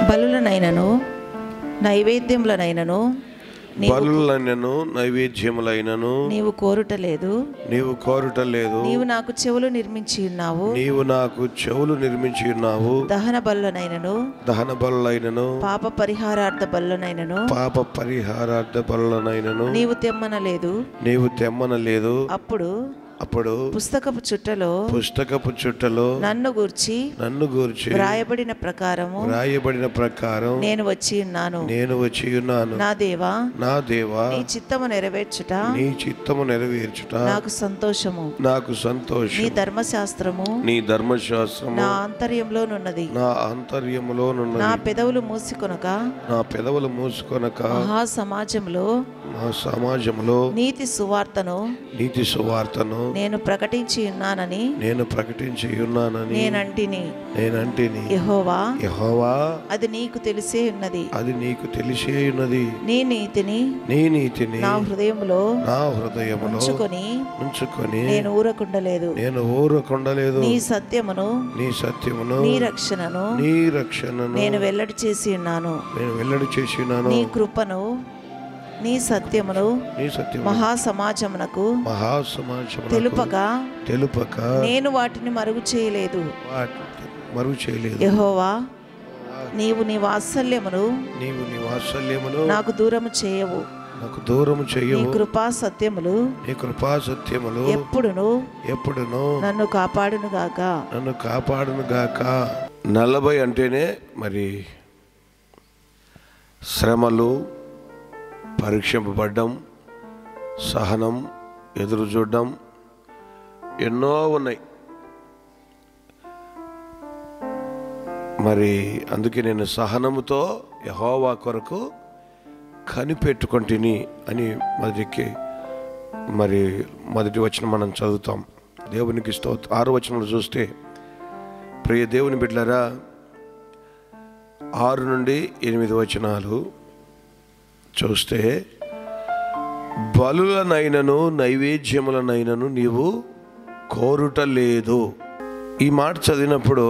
బలులనైనను నైవేద్యములనైనను నీవు బలులైనను నైవేద్యములైనను నీవు కోరుటలేదు నీవు కోరుట లేదు నీవు నాకు చెవులు నిర్మించి ఉన్నావు నీవు నాకు చెవులు నిర్మించి ఉన్నావు దహన బలులనైనను దహన బలులైనను పాప పరిహారార్థ బలులనైనను పాప పరిహారార్థ బలులనైనను నీవు తెమ్మనలేదు నీవు తెమ్మనలేదు అప్పుడు అప్పుడు పుస్తకపు చుట్టలో పుస్తకపు చుట్టలో నన్ను గూర్చి నన్ను గూర్చి వ్రాయబడిన ప్రకారము రాయబడిన ప్రకారం నేను వచ్చి ఉన్నాను నేను వచ్చి ఉన్నాను నా దేవా నా దేవా నీ చిత్తము నెరవేర్చుట నీ చిత్తము నెరవేర్చుట నాకు సంతోషము నాకు నీ సంతోషం ధర్మశాస్త్రము నీ ధర్మశాస్త్రము నా ఆంతర్యంలోనున్నది నా ఆంతర్యములోనున్నది నా పెదవులు మూసుకొనక నా పెదవులు మూసుకొనక మహా సమాజంలో మా సమాజంలో నీతి సువార్తను నీతి సువార్తను నేను ప్రకటించి ఉన్నానని నేను ప్రకటించి ఉన్నానని నేనంటిని నేనంటిని యెహోవా యెహోవా అది నీకు తెలిసే ఉన్నది అది నీకు తెలిసే ఉన్నది నీ నీతిని నీ నీతిని నా హృదయంలో నా హృదయములో ఉంచుకొని ఉంచుకొని నేను ఊరకుండలేదు నేను ఊరకుండలేదు నీ సత్యమును నీ సత్యమును నీ రక్షణను నీ రక్షణను నేను వెల్లడి చేసి ఉన్నాను నేను వెల్లడి చేసినాను నీ కృపను నీ సత్యమును నీ సత్యము మహా సమాజమునకు మహాసమాజం తెలుపగా తెలుపక నేను వాటిని మరుగు చేయలేదు వాటి మరుగు చేయలేదు యెహోవా నీవు నీ వాత్సల్యమును నీవు నీ వాత్సల్యమును నాకు దూరము చేయవు నాకు దూరము నీ చెయ్యవు కృపా సత్యములు నీ కృపా సత్యములు ఎప్పుడును ఎప్పుడును నన్ను కాపాడును గాక నన్ను కాపాడును గాక నలభై అంటేనే మరి శ్రమలు పరీక్షింపబడ్డం సహనం ఎదురు చూడడం ఎన్నో ఉన్నాయి మరి అందుకే నేను సహనముతో యహోవా కొరకు కనిపెట్టుకుంటుని అని మొదటికి మరి మొదటి వచనం మనం చదువుతాం దేవునికి స్తోత్ర ఆరు వచనంలో చూస్తే ప్రియ దేవుని బిడ్డలారా ఆరు నుండి ఎనిమిది వచనాలు చూస్తే బలులనైనను నైవేద్యములనైనను నీవు కోరుట లేదు ఈ మాట చదివినప్పుడు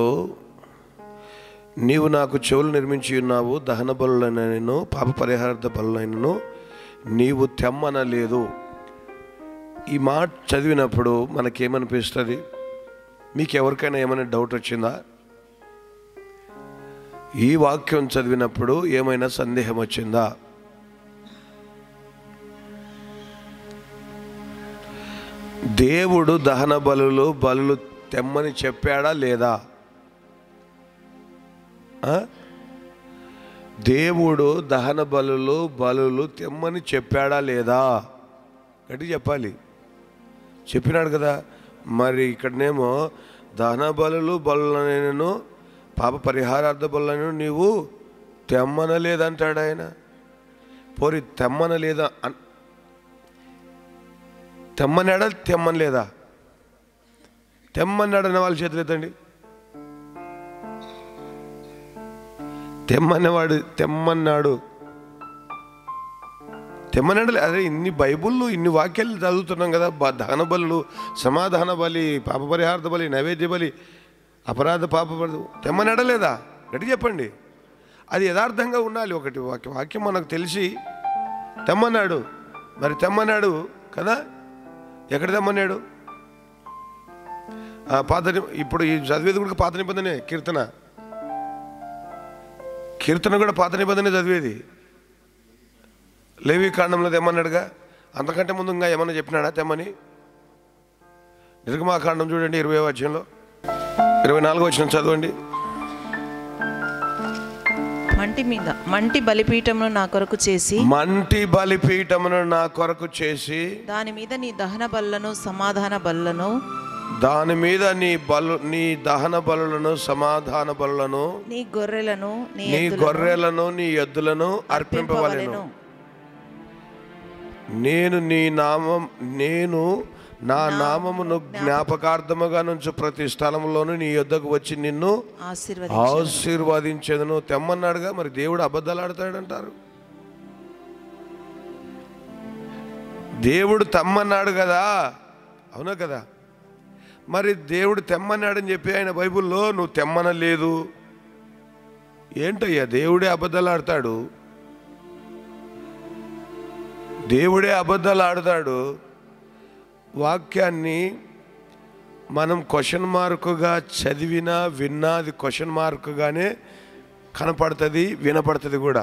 నీవు నాకు చెవులు నిర్మించి ఉన్నావు దహన బలులైనను పాప పరిహారార్థ బలులైనను నీవు తెమ్మనలేదు ఈ మాట చదివినప్పుడు మనకేమనిపిస్తుంది మీకు ఎవరికైనా ఏమైనా డౌట్ వచ్చిందా ఈ వాక్యం చదివినప్పుడు ఏమైనా సందేహం వచ్చిందా దేవుడు దహన బలులు బలులు తెమ్మని చెప్పాడా లేదా ఆ? దేవుడు దహన బలులు బలులు తెమ్మని చెప్పాడా లేదా గట్టి చెప్పాలి చెప్పినాడు కదా మరి ఇక్కడనేమో దహన బలులు బలులనైనను పాప పరిహారార్థ బలులను నీవు తెమ్మనలేదంటాడు ఆయన పోరి తెమ్మనలేదా అన్ తెమ్మనాడా తెమ్మనలేదా తెమ్మన్నాడన్న వాళ్ళ చేతులు ఎత్తండి తెమ్మన్నవాడు తెమ్మన్నాడు తెమ్మన్నాడు లే- అదే ఇన్ని బైబుల్లు ఇన్ని వాక్యాలు చదువుతున్నాం కదా బ- దహన బలులు సమాధాన బలి పాప పరిహార్థ బలి నైవేద్య బలి అపరాధ పాప బలి తెమ్మన్నాడా లేదా గట్టి చెప్పండి అది యథార్థంగా ఉండాలి ఒకటి వాక్యం వాక్యం మనకు తెలిసి తెమ్మన్నాడు మరి తెమ్మన్నాడు కదా ఎక్కడ తెమ్మన్నాడు ఆ, పాత ని- ఇప్పుడు ఈ చదివేది కూడా పాత నిబంధనే కీర్తన కీర్తన కూడా పాత నిబంధనే చదివేది లేవి కాండంలో తెమ్మన్నాడుగా అంతకంటే ముందు ఇంకా ఏమన్నా చెప్పినాడా తెమ్మని నిర్గమాకాండం చూడండి ఇరవై వచ్చంలో ఇరవై నాలుగో వచ్చిన చదవండి మంటి మీద మంటి బలిపీఠమును నా కొరకు చేసి మంటి బలిపీఠమును నా కొరకు చేసి దాని మీద నీ దహన బల్లను సమాధాన బల్లను దాని మీద నీ బలు నీ దహన బలులను సమాధాన బలులను నీ గొర్రెలను నీ నీ ఎద్దులను గొర్రెలను నీ ఎద్దులను అర్పింపవలెను నేను నీ నామం నేను నా నామమును జ్ఞాపకార్థముగా నుంచి ప్రతి స్థలంలోనూ నీ యొద్దకు వచ్చి నిన్ను ఆశీర్వది ఆశీర్వదించదును తెమ్మన్నాడుగా మరి దేవుడు అబద్ధాలు ఆడతాడంటారు దేవుడు తెమ్మన్నాడు కదా అవునా కదా మరి దేవుడు తెమ్మన్నాడని చెప్పి ఆయన బైబిల్లో నువ్వు తెమ్మనలేదు ఏంటయ్యా దేవుడే అబద్ధాలు ఆడతాడు దేవుడే అబద్ధాలు ఆడతాడు వాక్యాన్ని మనం క్వశ్చన్ మార్కుగా చదివినా విన్నా అది క్వశ్చన్ మార్కుగానే కనపడుతుంది వినపడుతుంది కూడా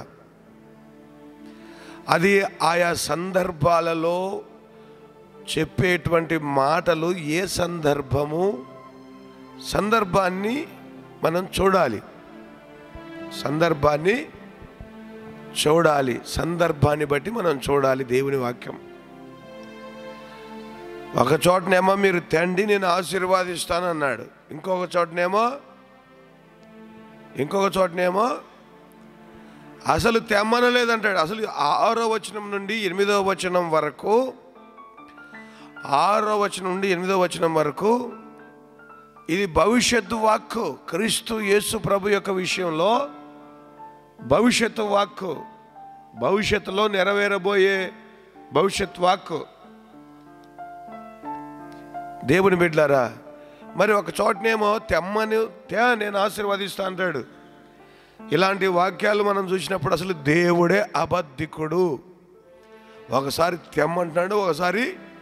అది ఆయా సందర్భాలలో చెప్పేటువంటి మాటలు ఏ సందర్భము సందర్భాన్ని మనం చూడాలి సందర్భాన్ని చూడాలి సందర్భాన్ని బట్టి మనం చూడాలి దేవుని వాక్యం ఒక చోటనేమో మీరు తండ్రి నేను ఆశీర్వాదిస్తాను అన్నాడు ఇంకొక చోటనేమో ఇంకొక చోటనేమో అసలు తెమ్మనలేదంటాడు అసలు ఆరో వచనం నుండి ఎనిమిదో వచనం వరకు ఆరో వచనం నుండి ఎనిమిదో వచనం వరకు ఇది భవిష్యత్తు వాక్కు క్రీస్తు యేసు ప్రభు యొక్క విషయంలో భవిష్యత్తు వాక్కు భవిష్యత్తులో నెరవేరబోయే భవిష్యత్ వాక్కు దేవుని బిడ్డారా మరి ఒక చోటనేమో తెమ్మని తే నేను ఆశీర్వదిస్తా అంటాడు ఇలాంటి వాక్యాలు మనం చూసినప్పుడు అసలు దేవుడే అబద్ధికుడు ఒకసారి తెమ్మంటున్నాడు ఒకసారి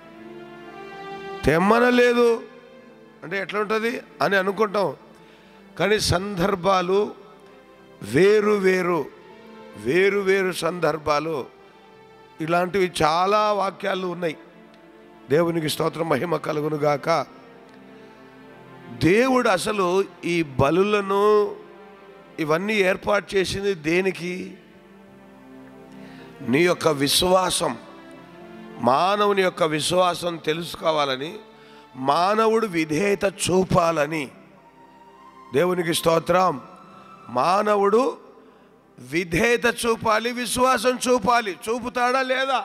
తెమ్మనలేదు అంటే ఎట్లా ఉంటుంది అని అనుకుంటాం కానీ సందర్భాలు వేరు వేరు వేరు వేరు సందర్భాలు ఇలాంటివి చాలా వాక్యాలు ఉన్నాయి దేవునికి స్తోత్రం మహిమ కలుగును గాక దేవుడు అసలు ఈ బలులను ఇవన్నీ ఏర్పాటు చేసింది దేనికి నీ యొక్క విశ్వాసం మానవుని యొక్క విశ్వాసం తెలుసుకోవాలని మానవుడు విధేయత చూపాలని దేవునికి స్తోత్రం మానవుడు విధేయత చూపాలి విశ్వాసం చూపాలి చూపుతాడా లేదా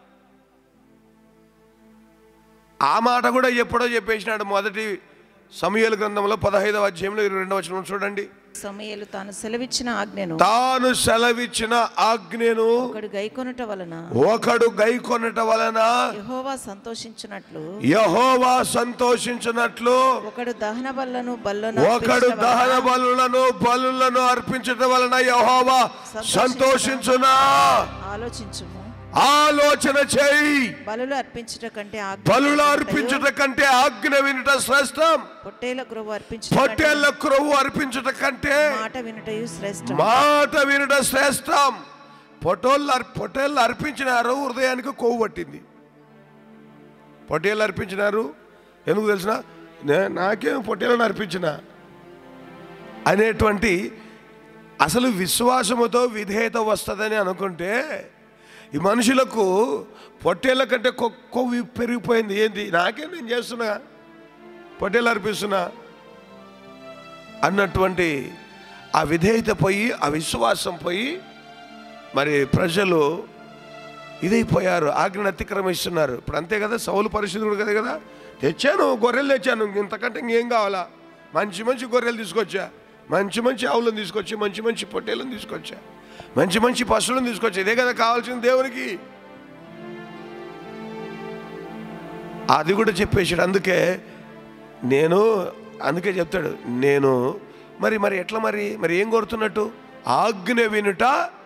ఆ మాట కూడా ఎప్పుడో చెప్పేసినాడు మొదటి సమయాల గ్రంథంలో పదహైదవ అధ్యాయంలో ఇరవై రెండవ వచనం చూడండి సమయలు తాను సెలవిచ్చిన ఆజ్ఞను తాను సెలవిచ్చిన ఆజ్ఞను ఒకడు గైకొనుట వలన ఒకడు గైకొనట వలన యెహోవా సంతోషించినట్లు యహోవా సంతోషించినట్లు ఒకడు దహన బల్లను బల్లను ఒకడు అర్పించడం దహన వలన బలులను బలులను అర్పించటం వలన యహోవా సంతోషించునా ఆలోచించుము ఆలోచన చేయి బలులు అర్పించుట కంటే ఆజ్ఞ బలులు అర్పించుట కంటే ఆజ్ఞ వినుట శ్రేష్టం పొట్టేల గ్రొవ్వు అర్పించుట పొట్టేళ్ల క్రొవ్వు అర్పించుట కంటే మాట వినుటయు శ్రేష్టం మాట వినుట శ్రేష్టం పొటోళ్ళు అర్- పొట్టేళ్ళు అర్పించినారు హృదయానికి కొవ్వు పట్టింది పొట్టేళ్ళు అర్పించినారు ఎందుకు తెలిసిన నే- నాకేం పొట్టేళ్ళని అర్పించిన అనేటువంటి అసలు విశ్వాసముతో విధేయత వస్తుందని అనుకుంటే ఈ మనుషులకు పొట్టేళ్ళ కంటే కొ- కొవ్వు పెరిగిపోయింది ఏంది నాకేం నేను చేస్తున్నా పొట్టేళ్ళు అర్పిస్తున్నా అన్నటువంటి ఆ విధేయత పోయి ఆ విశ్వాసం పోయి మరి ప్రజలు ఇదైపోయారు ఆజ్ఞను అతిక్రమిస్తున్నారు ఇప్పుడు అంతే కదా సౌలు పరిస్థితుడు కదా కదా తెచ్చాను గొర్రెలు తెచ్చాను ఇంతకంటే ఇంకేం కావాలా మంచి మంచి గొర్రెలు తీసుకొచ్చా మంచి మంచి ఆవులను తీసుకొచ్చి మంచి మంచి పొట్టేలను తీసుకొచ్చా మంచి మంచి పశువులను తీసుకొచ్చా ఇదే కదా కావాల్సింది దేవునికి అది కూడా చెప్పేసాడు అందుకే నేను అందుకే చెప్తాడు నేను మరి మరి ఎట్లా మరి మరి ఏం కోరుతున్నట్టు ఆజ్ఞ వినుట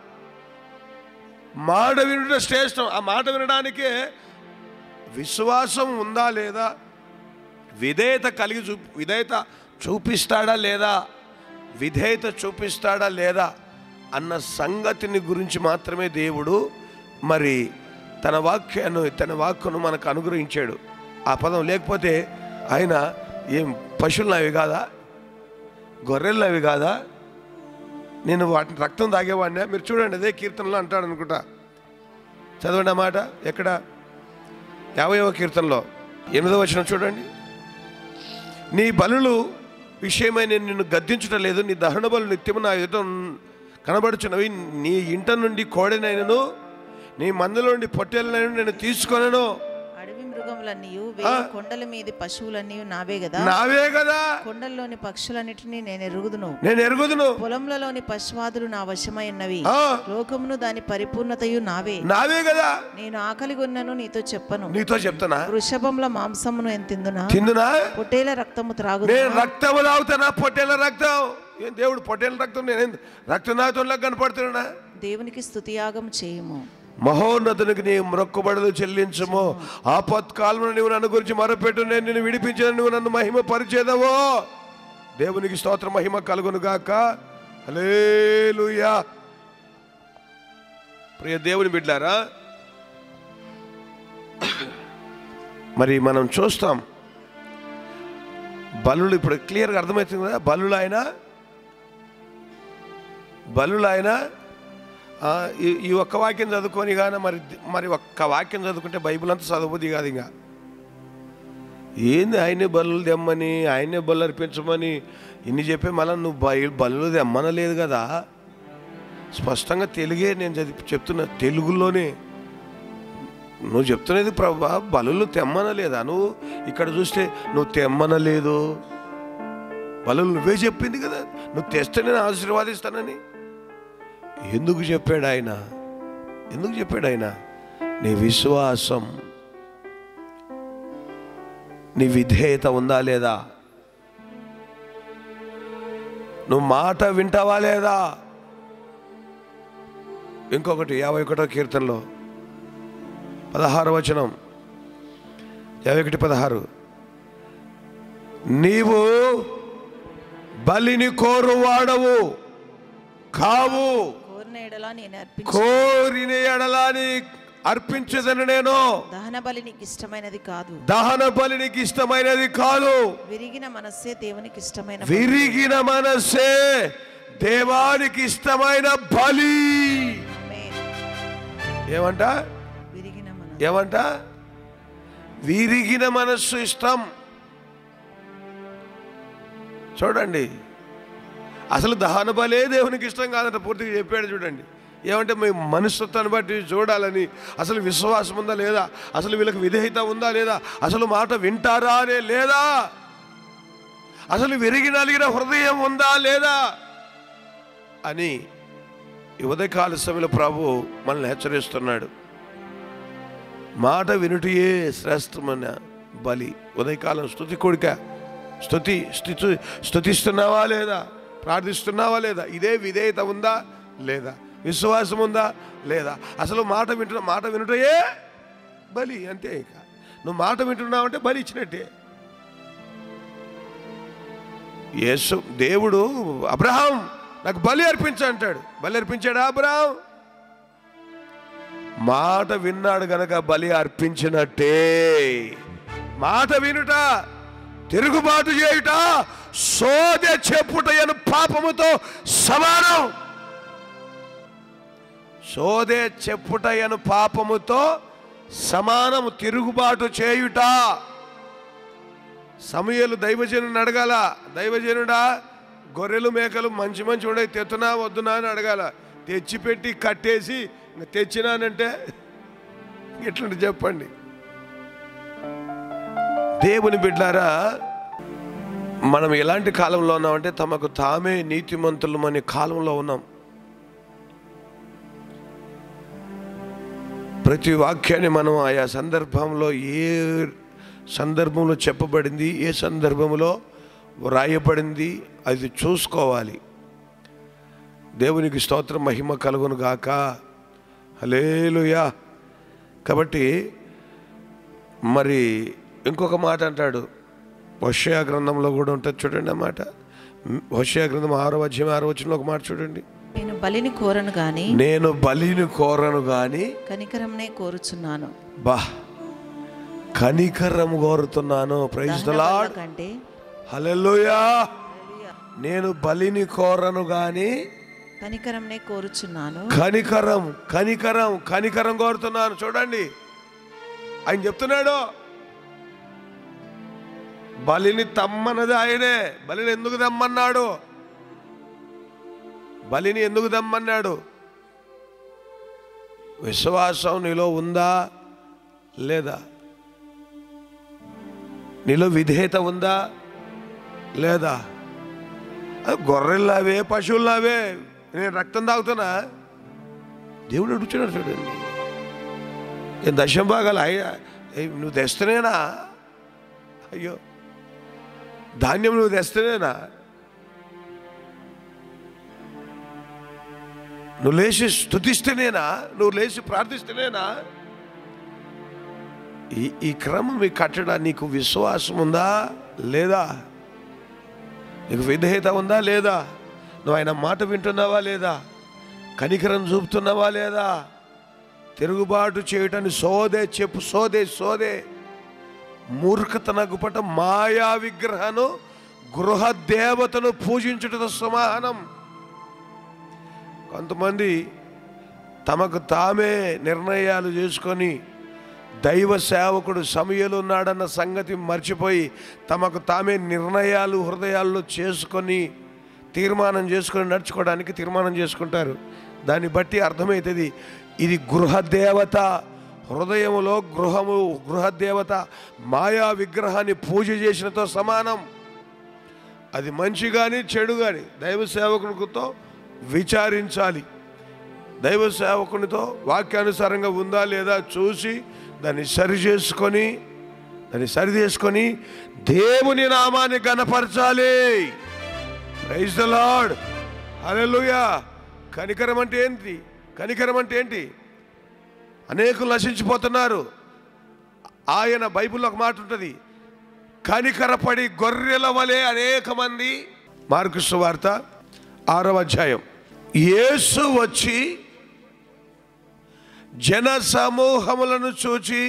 మాట వినుట శ్రేష్టం ఆ మాట వినడానికే విశ్వాసం ఉందా లేదా విధేయత కలిగి చూ విధేయత చూపిస్తాడా లేదా విధేయత చూపిస్తాడా లేదా అన్న సంగతిని గురించి మాత్రమే దేవుడు మరి తన వాక్యాన్ని తన వాక్కును మనకు అనుగ్రహించాడు ఆ పదం లేకపోతే ఆయన ఏం పశువులు అవి కాదా గొర్రెలు అవి కాదా నేను వాటిని రక్తం తాగేవాడినా మీరు చూడండి అదే కీర్తనలో అంటాడు అనుకుంటా చదవండి ఆ మాట ఎక్కడ యాభైవ కీర్తనలో ఎనిమిదవ వచనం చూడండి నీ బలులు విషయమై నేను నిన్ను గద్దించటం లేదు నీ దహన బలు నిత్యము నా ఎదుట కనబడుచున్నవి నీ ఇంట నుండి కోడెనైనను నీ మందులో నుండి పొట్టేలనైనా నేను తీసుకొనను అడవి మృగములన్నీయు వేయి కొండల మీది పశువులన్నీ నావే కదా నావే కదా కొండల్లోని పక్షులన్నిటినీ నేను ఎరుగుదును నేను ఎరుగుదును పొలంలలోని పశువాదులు నా వశమై ఉన్నవి ఆ, లోకమును దాని పరిపూర్ణతయు నావే నావే కదా నేను ఆకలి కొన్నను నీతో చెప్పను నీతో చెప్తానా వృషభముల మాంసమును ఎంత తిందునా తిందునా పొట్టేల రక్తము త్రాగు నేను రక్తము తాగుతానా పొట్టేల రక్తం ఏం దేవుడు పొట్టేల రక్తం నేను రక్తనాథంలాగా కనపడుతున్నా దేవునికి స్తుతియాగం చేయము మహోన్నతునికి నీ మొక్కుబడులు చెల్లించము ఆపత్కాలంలో నువ్వు నన్ను గురించి మొరపెట్టు నేను నిన్ను విడిపించిన నువ్వు నన్ను మహిమ పరిచేదవో దేవునికి స్తోత్ర మహిమ కలుగును గాక హల్లెలూయా ప్రియ దేవుని బిడ్డారా మరి మనం చూస్తాం బలులు ఇప్పుడు క్లియర్గా అర్థమవుతుంది కదా బలులు ఆయన బలులు ఆయన ఆ, ఈ ఈ ఒక్క వాక్యం చదువుకొని కానీ మరి మరి ఒక్క వాక్యం చదువుకుంటే బైబిల్ అంతా చదవబుద్ది కాదు ఇంకా ఏంది ఆయనే బలు తెమ్మని ఆయనే బలు అర్పించమని ఇన్ని చెప్పి మళ్ళీ నువ్వు బై బలు తెమ్మనలేదు కదా స్పష్టంగా తెలుగే నేను చదివి చెప్తున్నా తెలుగులోనే నువ్వు చెప్తున్నది ప్రభా బలులు తెమ్మనలేదా నువ్వు ఇక్కడ చూస్తే నువ్వు తెమ్మనలేదు బలులు నువ్వే చెప్పింది కదా నువ్వు తెస్తే నేను ఆశీర్వాదిస్తానని ఎందుకు చెప్పాడు ఆయన ఎందుకు చెప్పాడు ఆయన నీ విశ్వాసం నీ విధేయత ఉందా లేదా నువ్వు మాట వింటావా లేదా ఇంకొకటి యాభై ఒకటో కీర్తనలో పదహారు వచనం యాభై ఒకటి పదహారు నీవు బలిని కోరువాడవు కావు కోరిన ఎడల నేను అర్పించు కోరిన ఎడలాని అర్పించదని నేను దహన బలి నీకు ఇష్టమైనది కాదు దహన బలి నీకు ఇష్టమైనది కాదు విరిగిన మనస్సే దేవునికి ఇష్టమైన బలి. విరిగిన మనసే దేవానికి ఇష్టమైన బలి ఆమేన్. ఏమంట విరిగిన మనస్సు ఏమంట విరిగిన మనస్సు ఇష్టం చూడండి అసలు దహన బలే దేవునికి ఇష్టం కాదంట పూర్తిగా చెప్పాడు చూడండి ఏమంటే మీ మనస్తత్వాన్ని బట్టి చూడాలని అసలు విశ్వాసం ఉందా లేదా అసలు వీళ్ళకి విధేయత ఉందా లేదా అసలు మాట వింటారా అనే లేదా అసలు విరిగి నలిగిన హృదయం ఉందా లేదా అని ఈ ఉదయకాల సమయంలో ప్రభు మనల్ని హెచ్చరిస్తున్నాడు మాట వినుటియే శ్రేష్టమైన బలి ఉదయకాలం స్థుతి కొడుక స్థుతి స్థుతి స్థుతిస్తున్నావా లేదా ప్రార్థిస్తున్నావా లేదా ఇదే విధేయత ఉందా లేదా విశ్వాసం ఉందా లేదా అసలు మాట వింటున్నా మాట వినుటయే బలి అంతే ఇక నువ్వు మాట వింటున్నావంటే బలి ఇచ్చినట్టే యేసు దేవుడు అబ్రహాం నాకు బలి అర్పించు అంటాడు బలి అర్పించాడా అబ్రహాం మాట విన్నాడు గనక బలి అర్పించినట్టే మాట వినుట తిరుగుబాటు చేయుట సోద చెప్పుటయను పాపముతో సమానం సోదే చెప్పుటయను పాపముతో సమానము తిరుగుబాటు చేయుట సమయలు దైవజనుని అడగాల దైవజనుడా గొర్రెలు మేకలు మంచి మంచి ఉండే తెత్తునా వద్దునా అని అడగాల తెచ్చిపెట్టి కట్టేసి ఇంక తెచ్చినానంటే ఎట్లుంటే చెప్పండి దేవుని బిడ్డారా మనం ఎలాంటి కాలంలో ఉన్నామంటే తమకు తామే నీతిమంతులం అనే కాలంలో ఉన్నాం ప్రతి వాక్యాన్ని మనం ఆయా సందర్భంలో ఏ సందర్భంలో చెప్పబడింది ఏ సందర్భంలో వ్రాయబడింది అది చూసుకోవాలి దేవునికి స్తోత్రం మహిమ కలుగును గాక హలేలుయా కాబట్టి మరి ఇంకొక మాట అంటాడు హోషయా గ్రంథంలో కూడా ఉంటుంది చూడండి ఆ మాట హోషయా గ్రంథం ఆరో అధ్యాయం ఆరో వచ్చిన ఒక మాట చూడండి నేను బలిని కోరను గాని నేను బలిని కోరను గాని కనికరంనే కోరుచున్నాను బా కనికరం కోరుతున్నాను ప్రైజ్ ద దహన బలుల లార్డ్ కంటే హల్లెలూయా హల్లెలూయా. నేను బలిని కోరను గాని కనికరంనే కోరుచున్నాను కనికరం కనికరం కనికరం కోరుతున్నాను చూడండి ఆయన చెప్తున్నాడు బలిని తమ్మన్నది ఆయనే బలిని ఎందుకు తెమ్మన్నాడు బలిని ఎందుకు తెమ్మన్నాడు విశ్వాసం నీలో ఉందా లేదా నీలో విధేయత ఉందా లేదా అది గొర్రెల్లావే పశువుల్లావే నేను రక్తం తాగుతున్నా దేవుడు అడుగుతున్నాడు చూడండి ఏం దశం భాగాలు అయ్యా ఏ, నువ్వు తెస్తేనేనా అయ్యో ధాన్యం నువ్వు తెస్తేనేనా నువ్వు లేచి స్థుతిస్తేనేనా నువ్వు లేచి ప్రార్థిస్తేనేనా ఈ ఈ క్రమం ఈ కట్టడా నీకు విశ్వాసం ఉందా లేదా నీకు విధేయత ఉందా లేదా నువ్వు ఆయన మాట వింటున్నావా లేదా కనికరం చూపుతున్నావా లేదా తిరుగుబాటు చేయటాన్ని సోదే చెప్పు సోదే సోదే మూర్ఖత నగుపట మాయా విగ్రహను గృహ దేవతను పూజించుటతో సమానం కొంతమంది తమకు తామే నిర్ణయాలు చేసుకొని దైవ సేవకుడు సమయలు ఉన్నాడన్న సంగతి మర్చిపోయి తమకు తామే నిర్ణయాలు హృదయాల్లో చేసుకొని తీర్మానం చేసుకొని నడుచుకోవడానికి తీర్మానం చేసుకుంటారు దాన్ని బట్టి అర్థమవుతుంది ఇది గృహదేవత హృదయములో గృహము గృహదేవత మాయా విగ్రహాన్ని పూజ చేసినతో సమానం అది మంచి కానీ చెడు కానీ దైవ సేవకునితో విచారించాలి దైవ సేవకునితో వాక్యానుసారంగా ఉందా లేదా చూసి దాన్ని సరి చేసుకొని దాన్ని సరి చేసుకొని దేవుని నామాన్ని గనపరచాలి ప్రైజ్ ద లార్డ్ హల్లెలూయా కనికరం అంటే ఏంటి కనికరం అంటే ఏంటి అనేకులు నశించిపోతున్నారు ఆయన బైబిల్లో ఒక మాట ఉంటుంది కనికరపడి గొర్రెల వలె అనేక మంది మార్కు వార్త ఆరవ అధ్యాయం యేసు వచ్చి జన సమూహములను చూచి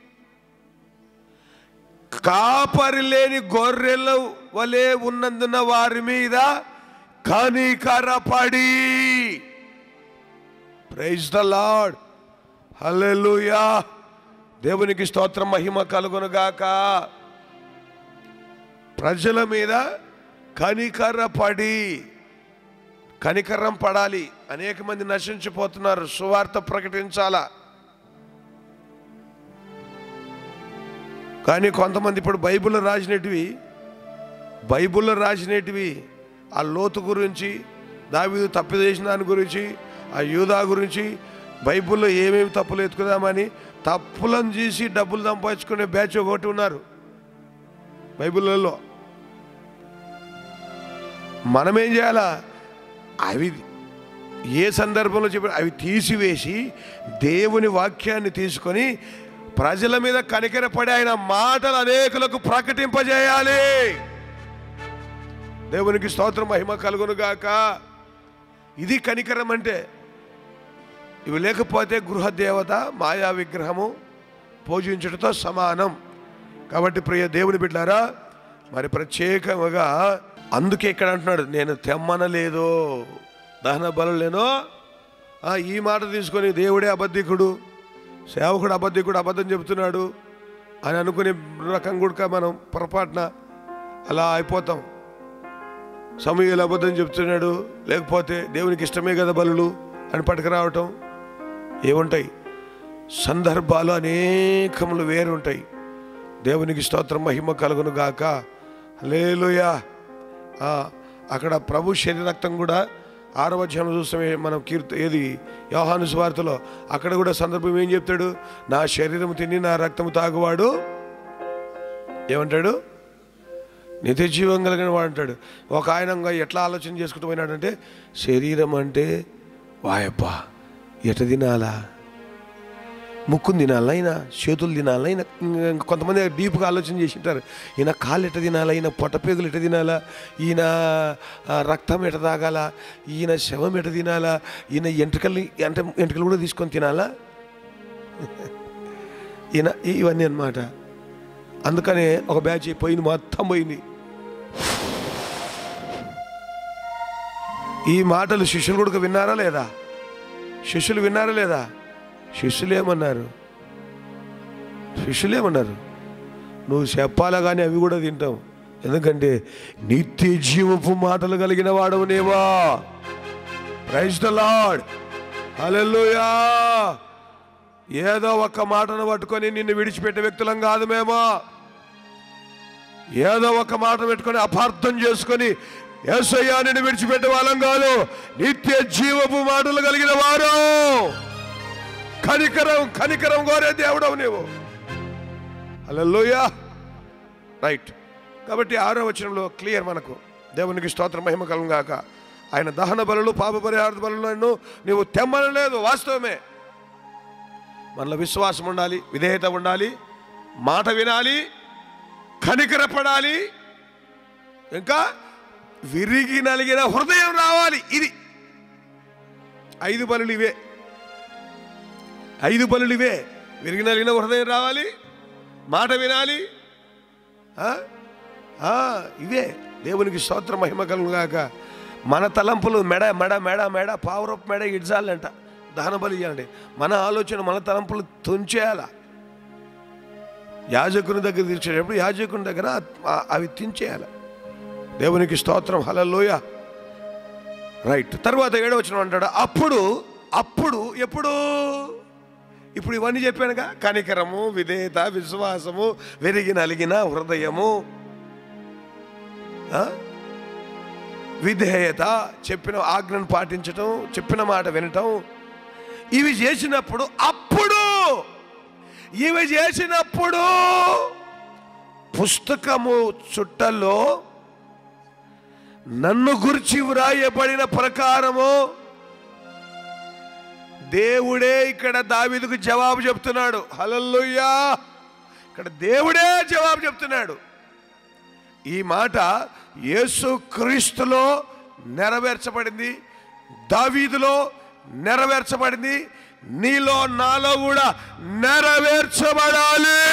కాపరి లేని గొర్రెల వలె ఉన్నందున వారి మీద కనికరపడి ప్రైజ్ ద లార్డ్ హల్లెలూయా దేవునికి స్తోత్రం మహిమ కలుగునుగాక ప్రజల మీద కనికరపడి కనికరం పడాలి అనేక మంది నశించిపోతున్నారు సువార్త ప్రకటించాలా కానీ కొంతమంది ఇప్పుడు బైబిల్లో రాసినటివి బైబిల్లో రాసినటివి ఆ లోతు గురించి దావీదు తప్పు చేసిన దాని గురించి ఆ యూదా గురించి బైబిల్లో ఏమేమి తప్పులు ఎత్తుకుదామని తప్పులను చేసి డబ్బులు సంపాదించుకునే బ్యాచ్ ఒకటి ఉన్నారు బైబిల్లో మనం ఏం చేయాలా అవి ఏ సందర్భంలో చెప్పి అవి తీసివేసి దేవుని వాక్యాన్ని తీసుకొని ప్రజల మీద కనికరపడి ఆయన మాటలు అనేకులకు ప్రకటింపజేయాలి దేవునికి స్తోత్రం మహిమ కలుగును గాక ఇది కనికరం అంటే ఇవి లేకపోతే గృహ దేవత మాయా విగ్రహము పూజించడంతో సమానం కాబట్టి ప్రియ దేవుని బిడ్డారా మరి ప్రత్యేకముగా అందుకే ఇక్కడ అంటున్నాడు నేను తెమ్మనలేదు దహన బలం లేనో ఆ, ఈ మాట తీసుకొని దేవుడే అబద్ధికుడు సేవకుడు అబద్ధికుడు అబద్ధం చెబుతున్నాడు అని అనుకునే రకం కూడా మనం పొరపాటున అలా అయిపోతాం సమయాలు అబద్ధం చెప్తున్నాడు లేకపోతే దేవునికి ఇష్టమే కదా బలులు అని పట్టుకురావటం ఏముంటాయి సందర్భాలు అనేకములు వేరుంటాయి దేవునికి స్తోత్రం మహిమ కలుగును గాక లేలుయా అక్కడ ప్రభు శరీరక్తం కూడా ఆరవ అధ్యాయం చూస్తామే మనం కీర్తి ఏది యోహాను స్వార్థలో అక్కడ కూడా సందర్భం ఏం చెప్తాడు నా శరీరం తిని నా రక్తము తాగువాడు ఏమంటాడు నిత్య జీవం కలిగిన వాడు అంటాడు ఒక ఆయన ఇంకా ఎట్లా ఆలోచన చేసుకుంటూ పోయినాడంటే శరీరం అంటే వాయప్ప ఎట తినాలా ముక్కుని తినాలా ఈయన చేతులు తినాలా ఈయన ఇంక కొంతమంది డీప్గా ఆలోచన చేసి ఉంటారు ఈయన కాళ్ళు ఎట తినాలా ఈయన పొట్టపేగులు ఎట తినాలా ఈయన ఆ, రక్తం ఎట తాగాల ఈయన శవం ఎట తినాలా ఈయన ఎంట్రుకల్ని అంటే ఎంట్రుకలు కూడా తీసుకొని తినాలా ఈయన ఇవన్నీ అన్నమాట అందుకనే ఒక బ్యాచ్ పోయింది మొత్తం పోయింది ఈ మాటలు శిష్యులు కూడా విన్నారా లేదా శిష్యులు విన్నారా లేదా శిష్యులు ఏమన్నారు శిష్యులు ఏమన్నారు నువ్వు చెప్పాలా కానీ అవి కూడా తింటావు ఎందుకంటే నిత్య జీవపు మాటలు కలిగిన వాడవు నేవా ప్రైజ్ ద లార్డ్ హల్లెలూయా ఏదో ఒక్క మాటను పట్టుకొని నిన్ను విడిచిపెట్టే వ్యక్తులం కాదు మేము ఏదో ఒక మాట పెట్టుకొని అపార్థం చేసుకొని ఏసయ్యా నిన్ను విడిచిపెట్టే వాళ్ళం కాదు నిత్య జీవపు మాటలు కలిగిన వారు కనికరం కనికరం కోరే దేవుడవు నీవు హల్లెలూయా రైట్ కాబట్టి ఆరో వచనంలో క్లియర్ మనకు దేవునికి స్తోత్రం మహిమ కలం గాక ఆయన దహన బలులు పాప పరిహార బలులను నీవు తెమ్మనలేదు వాస్తవమే మనలో విశ్వాసం ఉండాలి విధేయత ఉండాలి మాట వినాలి కనికరపడాలి ఇంకా విరిగి నలిగిన హృదయం రావాలి ఇది ఐదు బలులు ఇవే ఐదు బలులు ఇవే విరిగి నలిగిన హృదయం రావాలి మాట వినాలి ఆ? ఆ, ఇవే దేవునికి స్తోత్ర మహిమ కలుగుగాక మన తలంపులు మెడ మెడ మెడ మెడ పావురపు మెడ ఇడ్చాలంట దహన బలి ఇవ్వాలండి మన ఆలోచన మన తలంపులు తుంచేయాల యాజకుని దగ్గర తీర్చేటప్పుడు యాజకుని దగ్గర ఆ- అవి తించేయాలి దేవునికి స్తోత్రం హలలోయ రైట్ తర్వాత ఏడవచనం అంటాడు అప్పుడు అప్పుడు ఎప్పుడు ఇప్పుడు ఇవన్నీ చెప్పానుగా కనికరము విధేయత విశ్వాసము విరిగి నలిగిన హృదయము ఆ? విధేయత చెప్పిన ఆజ్ఞను పాటించటం చెప్పిన మాట వినటం ఇవి చేసినప్పుడు అప్పుడు ఇవి చేసినప్పుడు పుస్తకము చుట్టలో నన్ను గురించి వ్రాయబడిన ప్రకారము దేవుడే ఇక్కడ దావీదుకు జవాబు చెప్తున్నాడు హలల్లుయ్యా ఇక్కడ దేవుడే జవాబు చెప్తున్నాడు ఈ మాట యేసు క్రీస్తులో నెరవేర్చబడింది దావీదులో నెరవేర్చబడింది నీలో నాలో కూడా నెరవేర్చబడాలి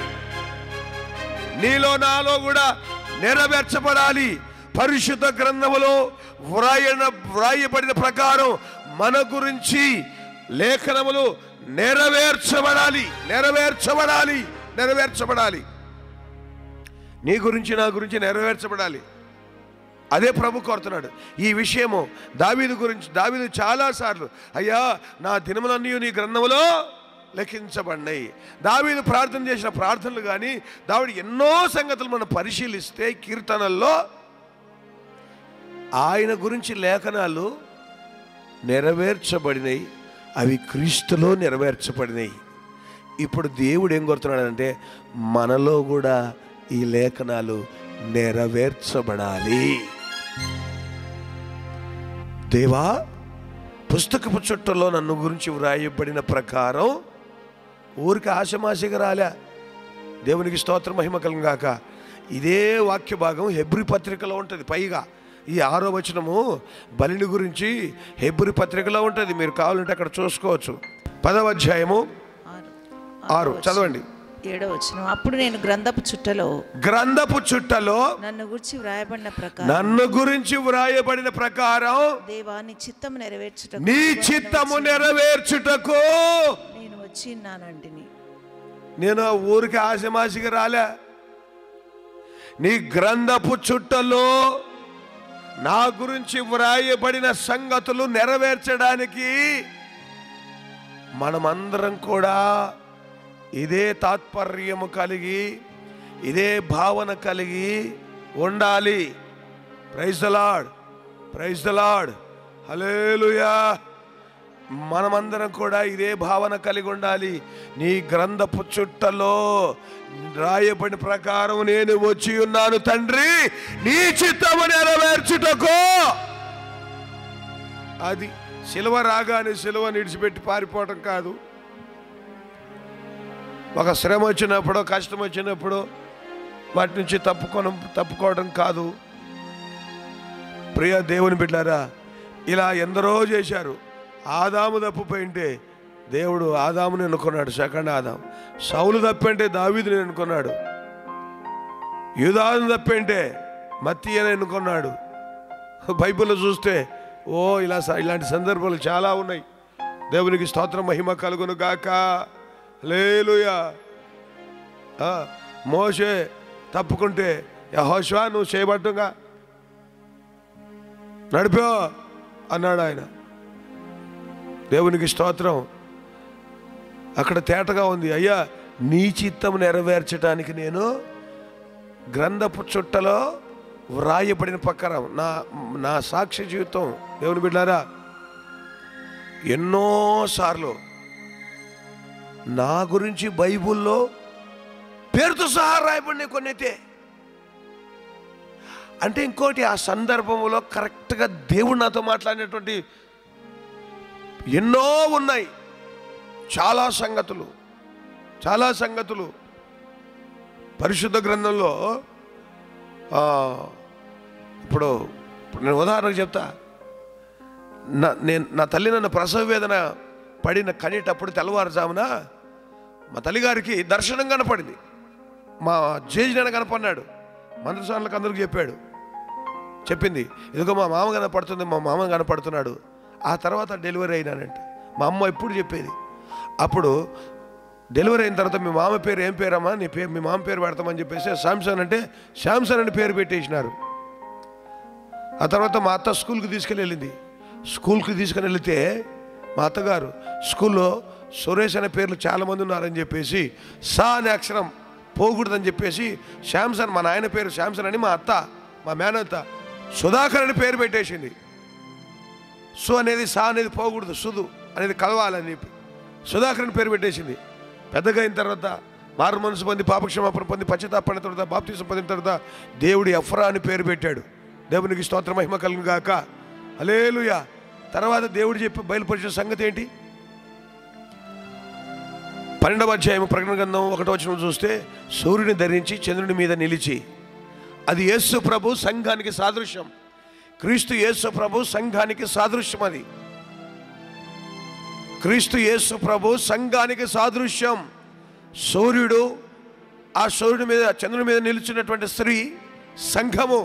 నీలో నాలో కూడా నెరవేర్చబడాలి పరిశుద్ధ గ్రంథములో వ్రాయన వ్రాయబడిన ప్రకారం మన గురించి లేఖనములు నెరవేర్చబడాలి నెరవేర్చబడాలి నెరవేర్చబడాలి నీ గురించి నా గురించి నెరవేర్చబడాలి అదే ప్రభు కోరుతున్నాడు ఈ విషయము దావీదు గురించి దావీదు చాలాసార్లు అయ్యా నా దినములన్నీ నీ గ్రంథములో లెక్కించబడినాయి దావీదు ప్రార్థన చేసిన ప్రార్థనలు కానీ దావిడు ఎన్నో సంగతులు మనం పరిశీలిస్తే కీర్తనల్లో ఆయన గురించి లేఖనాలు నెరవేర్చబడినాయి అవి క్రీస్తులో నెరవేర్చబడినాయి ఇప్పుడు దేవుడు ఏం కోరుతున్నాడంటే మనలో కూడా ఈ లేఖనాలు నెరవేర్చబడాలి దేవా పుస్తకపు చుట్టలో నన్ను గురించి వ్రాయబడిన ప్రకారం ఊరికి ఆశమాశగా రాలే దేవునికి స్తోత్ర మహిమ కలంగాక ఇదే వాక్య భాగం హెబ్రి పత్రికలో ఉంటుంది పైగా ఈ ఆరో వచనము బలిని గురించి హెబ్రి పత్రికలో ఉంటుంది మీరు కావాలంటే అక్కడ చూసుకోవచ్చు పదవ అధ్యాయము ఆరు ఆరు చదవండి ఏడో వచ్చిన అప్పుడు నేను గ్రంథపు చుట్టలో గ్రంథపు చుట్టలో నన్ను గురించి వ్రాయబడిన ప్రకారం నన్ను గురించి వ్రాయబడిన ప్రకారం దేవా నీ చిత్తం నెరవేర్చుటకు నీ చిత్తము నెరవేర్చుటకు నేను వచ్చి ఉన్నానంటిని నేను ఆ ఊరికి ఆశమాసిగా రాలే నీ గ్రంథపు చుట్టలో నా గురించి వ్రాయబడిన సంగతులు నెరవేర్చడానికి మనమందరం కూడా ఇదే తాత్పర్యము కలిగి ఇదే భావన కలిగి ఉండాలి praise the lord praise the lord hallelujah మనమందరం కూడా ఇదే భావన కలిగి ఉండాలి నీ గ్రంథపు చుట్టలో రాయబడిన ప్రకారం నేను వచ్చి ఉన్నాను తండ్రి నీ చిత్తము నెరవేర్చుటకు అది సిలువ రాగానే సిలువ నిడిచిపెట్టి పారిపోవటం కాదు ఒక శ్రమ వచ్చినప్పుడు కష్టం వచ్చినప్పుడు వాటి నుంచి తప్పుకోవడం తప్పుకోవడం కాదు ప్రియ దేవుని బిడ్డారా ఇలా ఎందరో చేశారు ఆదాము తప్పుపోయింటే దేవుడు ఆదాముని ఎన్నుకున్నాడు సెకండ్ ఆదాం సౌలు తప్పంటే దావీదుని ఎన్నుకున్నాడు యూదాను తప్పంటే మత్తీయని ఎన్నుకున్నాడు బైబిల్లో చూస్తే ఓ ఇలా స- ఇలాంటి సందర్భాలు చాలా ఉన్నాయి దేవునికి స్తోత్రం మహిమ కలుగును గాక లేలుయా ఆ, మోషే తప్పుకుంటే యహోష్వా నువ్వు చేయబట్టుగా నడిపో అన్నాడు ఆయన దేవునికి స్తోత్రం అక్కడ తేటగా ఉంది అయ్యా నీ చిత్తం నెరవేర్చడానికి నేను గ్రంథపు చుట్టలో వ్రాయబడిన ప్రకారం నా నా సాక్ష్య జీవితం దేవుని బిడ్డారా ఎన్నోసార్లు నా గురించి బైబిల్లో పేరుతో సహా రాయబడిన కొన్ని అయితే అంటే ఇంకోటి ఆ సందర్భంలో కరెక్ట్గా దేవుడు నాతో మాట్లాడినటువంటి ఎన్నో ఉన్నాయి చాలా సంగతులు చాలా సంగతులు పరిశుద్ధ గ్రంథంలో ఆ, ఇప్పుడు ఇప్పుడు నేను ఉదాహరణకు చెప్తా నా నేను నా తల్లి నన్ను ప్రసవ వేదన పడిన కనేటప్పుడు తెల్లవారుజామున మా తల్లిగారికి దర్శనం కనపడింది మా జేజిన కనపడినాడు మంత్రసానులకు అందరికి చెప్పాడు చెప్పింది ఇదిగో మా మామ కనపడుతుంది మా మామ కనపడుతున్నాడు ఆ తర్వాత డెలివరీ అయినానంట మా అమ్మ ఎప్పుడు చెప్పేది అప్పుడు డెలివరీ అయిన తర్వాత మీ మామ పేరు ఏం పేరమ్మా నీ పేరు మీ మామ పేరు పెడతామని చెప్పేసి శాంసన్ అంటే శాంసన్ అని పేరు పెట్టేసినారు ఆ తర్వాత మా అత్త స్కూల్కి తీసుకెళ్ళి వెళ్ళింది స్కూల్కి తీసుకుని వెళితే మా అత్తగారు స్కూల్లో సురేష్ అనే పేర్లు చాలామంది ఉన్నారని చెప్పేసి సా అనే అక్షరం పోకూడదని చెప్పేసి శాంసన్ మా నాయన పేరు శాంసన్ అని మా అత్త మా మేనత్త సుధాకర్ అని పేరు పెట్టేసింది సు అనేది సా అనేది పోకూడదు సుధు అనేది కలవాలని చెప్పి సుధాకర్ అని పేరు పెట్టేసింది పెద్దగా అయిన తర్వాత మారు మనసు పొంది పాపక్షమాపణ పొంది పశ్చాత్తాపడిన తర్వాత బాప్తీసం పొందిన తర్వాత దేవుడు ఎఫ్రా అని పేరు పెట్టాడు దేవునికి స్తోత్ర మహిమ కలుగు గాక అలేలుయా తర్వాత దేవుడు చెప్పి బయలుపరిచిన సంగతి ఏంటి పన్నెండవ అధ్యాయం ప్రకటన గ్రంథం ఒకటో వచ్చిన చూస్తే సూర్యుని ధరించి చంద్రుని మీద నిలిచి అది యేసు ప్రభు సంఘానికి సాదృశ్యం క్రీస్తు యేసు ప్రభు సంఘానికి సాదృశ్యం అది క్రీస్తు యేసు ప్రభు సంఘానికి సాదృశ్యం సూర్యుడు ఆ సూర్యుడి మీద చంద్రుడి మీద నిలిచినటువంటి స్త్రీ సంఘము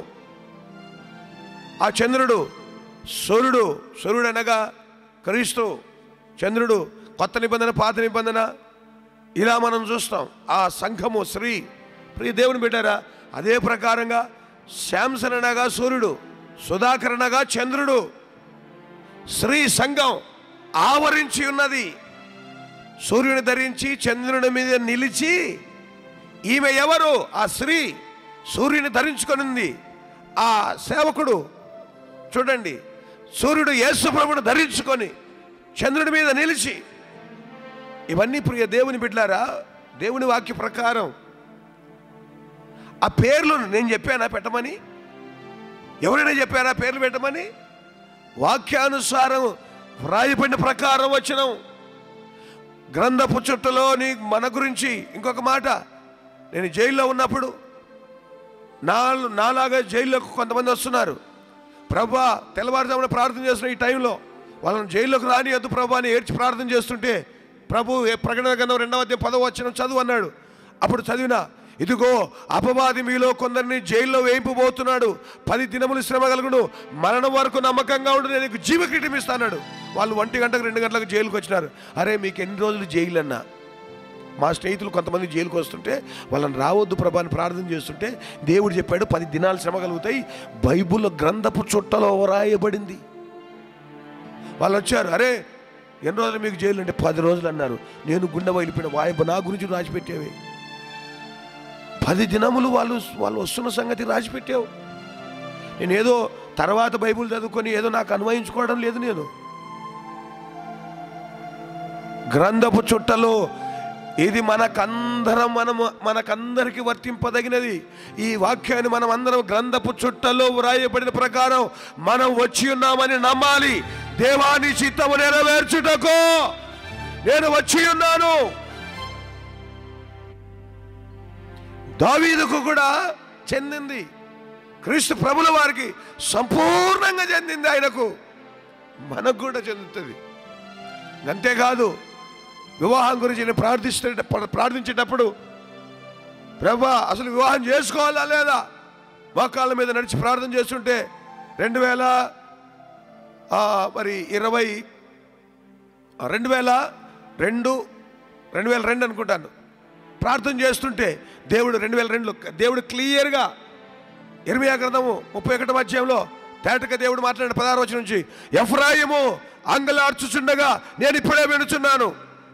ఆ చంద్రుడు సూర్యుడు సూర్యుడు అనగా క్రీస్తు చంద్రుడు కొత్త నిబంధన పాత నిబంధన ఇలా మనం చూస్తాం ఆ సంఘము శ్రీ ప్రియ దేవుని పెట్టారా అదే ప్రకారంగా శాంసన్ అనగా సూర్యుడు సుధాకర్ అనగా చంద్రుడు శ్రీ సంఘం ఆవరించి ఉన్నది సూర్యుని ధరించి చంద్రుని మీద నిలిచి ఈమె ఎవరు ఆ స్త్రీ సూర్యుని ధరించుకొనింది ఆ సేవకుడు చూడండి సూర్యుడు యేసు ప్రభుని ధరించుకొని చంద్రుడి మీద నిలిచి ఇవన్నీ ప్రియ దేవుని బిడ్డారా దేవుని వాక్య ప్రకారం ఆ పేర్లు నేను చెప్పానా పెట్టమని ఎవరైనా చెప్పారా పేర్లు పెట్టమని వాక్యానుసారం వ్రాయబడిన ప్రకారం వచ్చినం గ్రంథపు చుట్టలో నీ మన గురించి ఇంకొక మాట నేను జైల్లో ఉన్నప్పుడు నా నాలాగా జైల్లోకి కొంతమంది వస్తున్నారు ప్రభా తెల్లవారుజామున ప్రార్థన చేస్తున్న ఈ టైంలో వాళ్ళని జైల్లోకి రానియద్దు ప్రభా అని ఏడ్చి ప్రార్థన చేస్తుంటే ప్రభు ఏ ప్రకటన గ్రంథం రెండవ అధ్యాయం పదవ వచ్చిన చదువు అన్నాడు అప్పుడు చదివిన ఇదిగో అపవాది మీలో కొందరిని జైల్లో వేయింపబోతున్నాడు పది దినములు శ్రమ కలుగును మరణం వరకు నమ్మకంగా ఉండి నేను నీకు జీవకిరీటం ఇస్తాడు వాళ్ళు ఒంటి గంటకు రెండు గంటలకు జైలుకి వచ్చినారు అరే మీకు ఎన్ని రోజులు జైలు అన్నా మా స్నేహితులు కొంతమంది జైలుకి వస్తుంటే వాళ్ళని రావద్దు ప్రభా అని ప్రార్థన చేస్తుంటే దేవుడు చెప్పాడు పది దినాలు శ్రమ కలుగుతాయి బైబుల్ గ్రంథపు చుట్టలో రాయబడింది వాళ్ళు వచ్చారు అరే ఎన్ని రోజులు మీకు జైలు అంటే పది రోజులు అన్నారు నేను గుండె వెళ్ళిపోయిన వాయబ నా గురించి రాసిపెట్టేవి పది దినములు వాళ్ళు వాళ్ళు వస్తున్న సంగతి రాసిపెట్టావు నేను ఏదో తర్వాత బైబుల్ చదువుకొని ఏదో నాకు అన్వయించుకోవడం లేదు నేను గ్రంథపు చుట్టలో ఇది మనకందరం మనము మనకందరికి వర్తింపదగినది ఈ వాక్యాన్ని మనం అందరం గ్రంథపు చుట్టలో వ్రాయబడిన ప్రకారం మనం వచ్చి ఉన్నామని నమ్మాలి దేవాని చిత్తము నెరవేర్చుటకు నేను వచ్చి ఉన్నాను దావీదుకు కూడా చెందింది క్రీస్తు ప్రభుల వారికి సంపూర్ణంగా చెందింది ఆయనకు మనకు కూడా చెందుతుంది అంతేకాదు వివాహం గురించి నేను ప్రార్థిస్తే ప్రార్థించేటప్పుడు ప్రభా అసలు వివాహం చేసుకోవాలా లేదా మోకాళ్ళ మీద నడిచి ప్రార్థన చేస్తుంటే రెండు వేల ఆ, మరి ఇరవై ఆ, రెండు వేల రెండు రెండు వేల రెండు అనుకుంటాను ప్రార్థన చేస్తుంటే దేవుడు రెండు వేల రెండులో దేవుడు క్లియర్గా ఇరవై గ్రంథము ముప్పై ఒకటో అధ్యాయంలో తేటగా దేవుడు మాట్లాడిన పదహారు వచ్చి నుంచి ఎఫ్రాయిము అంగలార్చుచుండగా నేను ఇప్పుడే వినుచున్నాను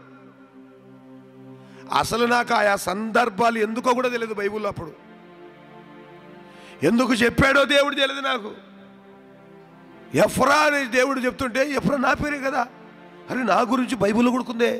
అసలు నాకు ఆయా సందర్భాలు ఎందుకో కూడా తెలియదు బైబిల్లో అప్పుడు ఎందుకు చెప్పాడో దేవుడు తెలియదు నాకు ఎఫ్రా అని దేవుడు చెప్తుంటే ఎఫ్రా నా పేరే కదా అరే నా గురించి బైబిల్ కొడుకుందే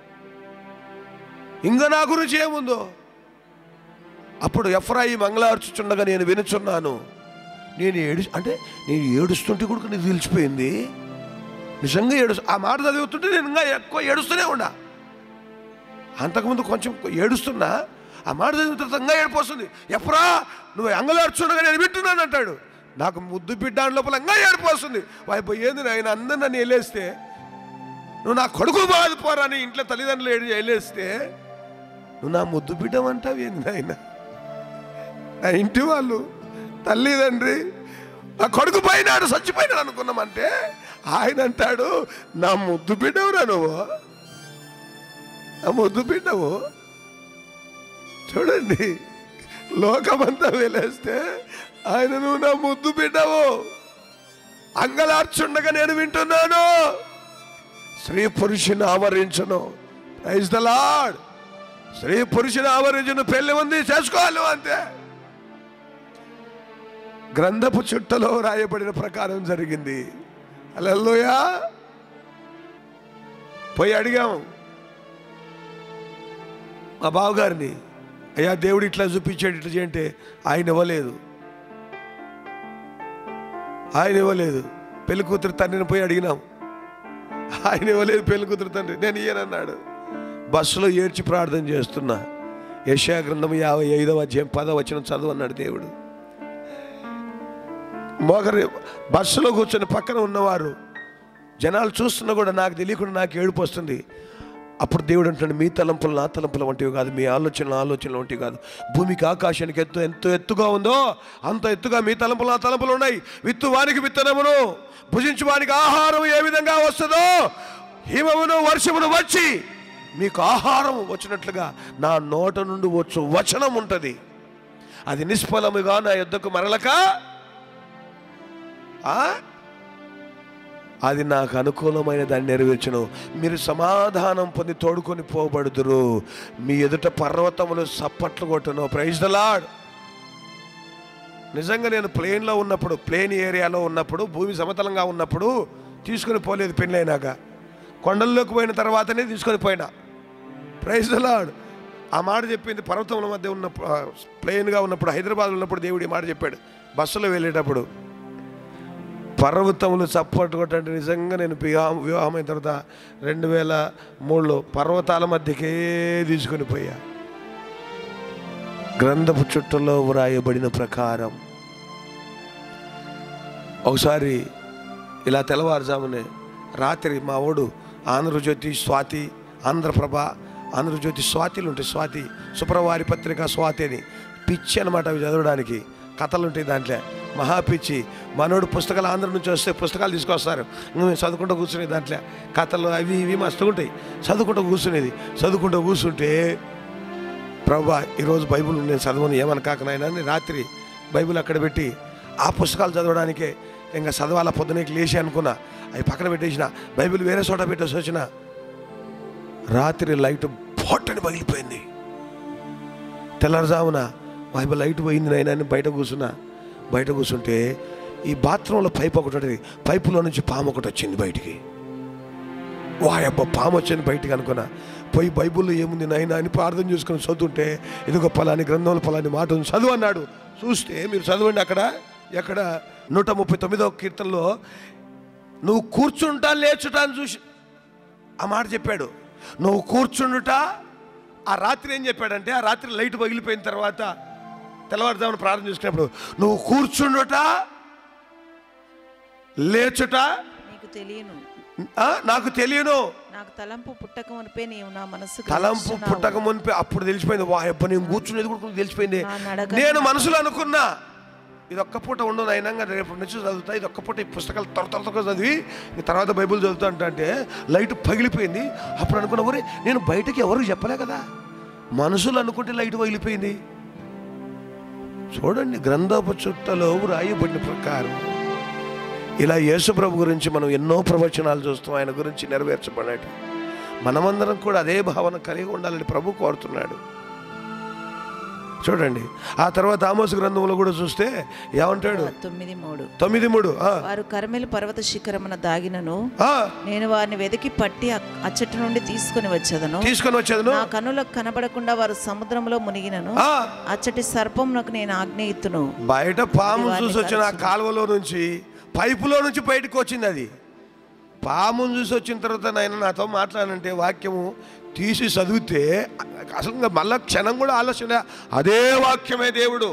ఇంకా నా గురించి ఏముందో అప్పుడు ఎఫ్రాయి మంగళార్చుచుండగా నేను వినుచున్నాను నేను ఏడు అంటే నేను ఏడుస్తుంటే కూడా నీకు తెలిసిపోయింది నిజంగా ఏడు ఆ మాట చదువుతుంటే నేను ఇంకా ఎక్కువ ఏడుస్తూనే ఉన్నా అంతకుముందు కొంచెం ఏడుస్తున్నా ఆ మాట చదివిన తర్వాత ఇంకా ఏడిపోతుంది ఎప్పుడా నువ్వు అంగలాడుచుండగా నేను వింటున్నాను అంటాడు నాకు ముద్దు బిడ్డ లోపల ఇంకా ఏడిపోతుంది వైపు ఏంది ఆయన అందరు నన్ను వెళ్ళేస్తే నువ్వు నా కొడుకు బాధపోరా అని ఇంట్లో తల్లిదండ్రులు ఏడి వెళ్ళేస్తే నువ్వు నా ముద్దు బిడ్డమంటావు ఏంది నాయన నా ఇంటి వాళ్ళు తల్లిదండ్రి నా కొడుకు పోయినాడు చచ్చిపోయినాడు అనుకున్నామంటే ఆయన అంటాడు నా ముద్దు బిడ్డవురా నువ్వు నా ముద్దు బిడ్డవు చూడండి లోకమంతా వెళ్ళేస్తే ఆయన నువ్వు నా ముద్దు బిడ్డవు అంగలార్చుండగా నేను వింటున్నాను స్త్రీ పురుషుని ఆవరించును ప్రైజ్ ద లాడ్ స్త్రీ పురుషుని ఆవరించును పెళ్లి ఉంది చేసుకోవాలి నువ్వు అంతే గ్రంథపు చుట్టలో రాయబడిన ప్రకారం జరిగింది అలల్లోయా పోయి అడిగాము మా బావగారిని అయ్యా దేవుడు ఇట్లా చూపించాడు ఇట్లా చేయంటే ఆయన ఇవ్వలేదు ఆయన ఇవ్వలేదు పెళ్లి కూతురు తండ్రిని పోయి అడిగినాం ఆయన ఇవ్వలేదు పెళ్లి కూతురు తండ్రి నేను ఇయ్యనన్నాడు బస్సులో ఏడ్చి ప్రార్థన చేస్తున్నా యశా గ్రంథం యాభై ఐదవ అధ్యాయం పదవ వచ్చిన చదువు అన్నాడు దేవుడు మోకరి బస్సులో కూర్చొని పక్కన ఉన్నవారు జనాలు చూస్తున్నా కూడా నాకు తెలియకుండా నాకు ఏడుపు వస్తుంది అప్పుడు దేవుడు అంటాడు మీ తలంపులు నా తలంపుల వంటివి కాదు మీ ఆలోచనలు ఆలోచనలు వంటివి కాదు భూమికి ఆకాశానికి ఎత్తు ఎంత ఎత్తుగా ఉందో అంత ఎత్తుగా మీ తలంపులు నా తలంపులు ఉన్నాయి విత్తు వానికి విత్తనమును భుజించు వానికి ఆహారం ఏ విధంగా వస్తుందో హిమమును వర్షమును వచ్చి మీకు ఆహారం వచ్చినట్లుగా నా నోట నుండి వచ్చు వచనం ఉంటుంది అది నిష్ఫలముగా నా యుద్ధకు మరలక ఆ? అది నాకు అనుకూలమైన దాన్ని నెరవేర్చును మీరు సమాధానం పొంది తోడుకొని పోబడుదురు మీ ఎదుట పర్వతములు సప్పట్లు కొట్టును ప్రైజ్ ద లాడ్ నిజంగా నేను ప్లేన్లో ఉన్నప్పుడు ప్లేన్ ఏరియాలో ఉన్నప్పుడు భూమి సమతలంగా ఉన్నప్పుడు తీసుకొని పోలేదు పెళ్ళైనాక కొండల్లోకి పోయిన తర్వాతనే తీసుకొని పోయినా ప్రైజ్ ద లాడ్ ఆ మాట చెప్పింది పర్వతముల మధ్య ఉన్న ప్లేన్గా ఉన్నప్పుడు హైదరాబాద్ ఉన్నప్పుడు దేవుడు ఈ మాట చెప్పాడు బస్సులో వెళ్ళేటప్పుడు పర్వతములు చప్పట్లు కొట్టంటే నిజంగా నేను వివాహం వివాహమైన తర్వాత రెండు వేల మూడులో పర్వతాల మధ్యకే తీసుకొని పోయా గ్రంథపు చుట్టలో వ్రాయబడిన ప్రకారం ఒకసారి ఇలా తెల్లవారుజామునే రాత్రి మా ఓడు ఆంధ్రజ్యోతి స్వాతి ఆంధ్రప్రభ ఆంధ్రజ్యోతి స్వాతిలు ఉంటాయి స్వాతి శుక్రవారి పత్రిక స్వాతి అని పిచ్చి అనమాట అవి చదవడానికి కథలు ఉంటాయి దాంట్లో మహా పిచ్చి మనోడు పుస్తకాలు ఆంధ్ర నుంచి వస్తే పుస్తకాలు తీసుకొస్తారు ఇంక మేము చదువుకుంటూ కూర్చునే దాంట్లో కథలు అవి ఇవి మస్తు ఉంటాయి చదువుకుంటూ కూర్చునేది చదువుకుంటూ కూర్చుంటే ప్రభా ఈరోజు బైబిల్ నేను చదవను ఏమని కాక నాయనా అని రాత్రి బైబిల్ అక్కడ పెట్టి ఆ పుస్తకాలు చదవడానికే ఇంకా చదవాల పొద్దునకి లేచి అనుకున్నా అవి పక్కన పెట్టేసిన బైబిల్ వేరే చోట పెట్టేసి వచ్చిన రాత్రి లైట్ బొట్టని పగిలిపోయింది తెల్లవారుజామున బైబిల్ లైట్ పోయింది నాయనా అని బయట కూర్చున్నా బయట కూర్చుంటే ఈ బాత్రూంలో పైప్ ఒకటి ఉంటుంది పైపులో నుంచి పాము ఒకటి వచ్చింది బయటికి వాయబ్బ పాము వచ్చింది బయటికి అనుకున్నా పోయి బైబిల్లో ఏముంది నాయనా అని ప్రార్థన చేసుకొని చదువుతుంటే ఇదిగో పలాని గ్రంథంలో పలాని మాట ఉంది చదువు అన్నాడు చూస్తే మీరు చదవండి అక్కడ ఎక్కడ నూట ముప్పై తొమ్మిదవ కీర్తనలో నువ్వు కూర్చుంటా లేచుటా అని చూసి ఆ మాట చెప్పాడు నువ్వు కూర్చుండుట ఆ రాత్రి ఏం చెప్పాడంటే ఆ రాత్రి లైట్ పగిలిపోయిన తర్వాత తెల్లవారుజామున ప్రార్థన చేసుకున్నప్పుడు నువ్వు కూర్చుండుట లేచుట నీకు తెలియను ఆ, నాకు తెలియను నాకు తలంపు పుట్టక మునిపే నీవు నా మనసు తలంపు పుట్టక మునిపే అప్పుడు తెలిసిపోయింది వా అబ్బా నేను కూర్చునేది కూడా కొంచెం తెలిసిపోయింది నా నడక- నేను మనసులో అనుకున్నా ఇది ఒక్క పూట ఉండదు అయినా రేపు నుంచి చదువుతా ఇది ఒక్క పూట ఈ పుస్తకాలు త్వర త్వర త్వరగా చదివి ఇంక తర్వాత బైబిల్ చదువుతా అంటే అంటే లైట్ పగిలిపోయింది అప్పుడు అనుకున్న ఊరి నేను బయటకి ఎవరికి చెప్పలే కదా మనసులో అనుకుంటే లైట్ పగిలిపోయింది చూడండి గ్రంథపు చుట్టలో రాయబడిన ప్రకారం ఇలా యేసుప్రభు గురించి మనం ఎన్నో ప్రవచనాలు చూస్తాం ఆయన గురించి నెరవేర్చబడేటి మనమందరం కూడా అదే భావన కలిగి ఉండాలని ప్రభు కోరుతున్నాడు చూడండి ఆ తర్వాత ఆమోసు గ్రంథంలో కూడా చూస్తే ఏమంటాడు తొమ్మిది మూడు తొమ్మిది మూడు ఆ, వారు కర్మెలు పర్వత శిఖరమున దాగినను ఆ, నేను వారిని వెతికి పట్టి అ- అచ్చటి నుండి తీసుకుని వచ్చేదను తీసుకొని వచ్చేదను నా కన్నులకు కనబడకుండా వారు సముద్రంలో మునిగినను ఆ, అచ్చటి సర్పమునకు నేను ఆజ్ఞయిత్తును బయట పాము చూసి వచ్చిన ఆ కాలువలో నుంచి పైపులో నుంచి బయటకు వచ్చింది అది పామును చూసి వచ్చిన తర్వాత నాయన నాతో మాట్లాడంటే వాక్యము తీసి చదివితే అసలు ఇంకా మళ్ళా క్షణం కూడా ఆలోచన అదే వాక్యమే దేవుడు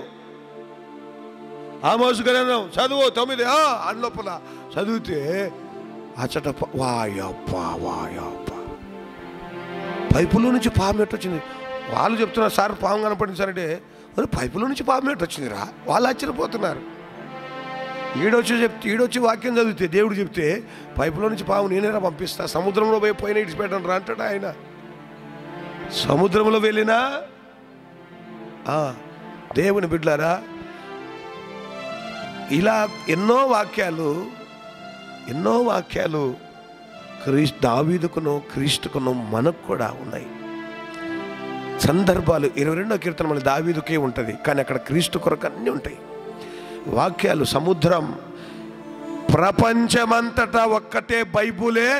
ఆమోసు గ్రంథం చదువు తొమ్మిది ఆ, అని లోపల చదివితే అచ్చట ప- వాయప్ప వాయప్ప పైపులో నుంచి పాము ఎట్టొచ్చింది వాళ్ళు చెప్తున్నారు సార్ పాము కనపడింది సార్ అంటే "ఒరే, పైపులో నుంచి పాము ఎట్టొచ్చిందిరా వాళ్ళు ఆశ్చర్యపోతున్నారు ఈడొచ్చి చెప్తే ఈడొచ్చి వాక్యం చదివితే దేవుడు చెప్తే పైపులో నుంచి పాము నేనేరా పంపిస్తా సముద్రంలో పోయి పోయిన ఇడిచిపెట్టను రా అంటాడు ఆయన సముద్రంలో వెళ్ళినా ఆ, దేవుని బిడ్లారా ఇలా ఎన్నో వాక్యాలు ఎన్నో వాక్యాలు క్రీస్ దావీదుకును క్రీస్తుకును మనకు కూడా ఉన్నాయి సందర్భాలు ఇరవై రెండో కీర్తన మన దావీదుకే ఉంటుంది కానీ అక్కడ క్రీస్తు కొరకు అన్నీ ఉంటాయి వాక్యాలు సముద్రం ప్రపంచమంతటా ఒక్కటే బైబులే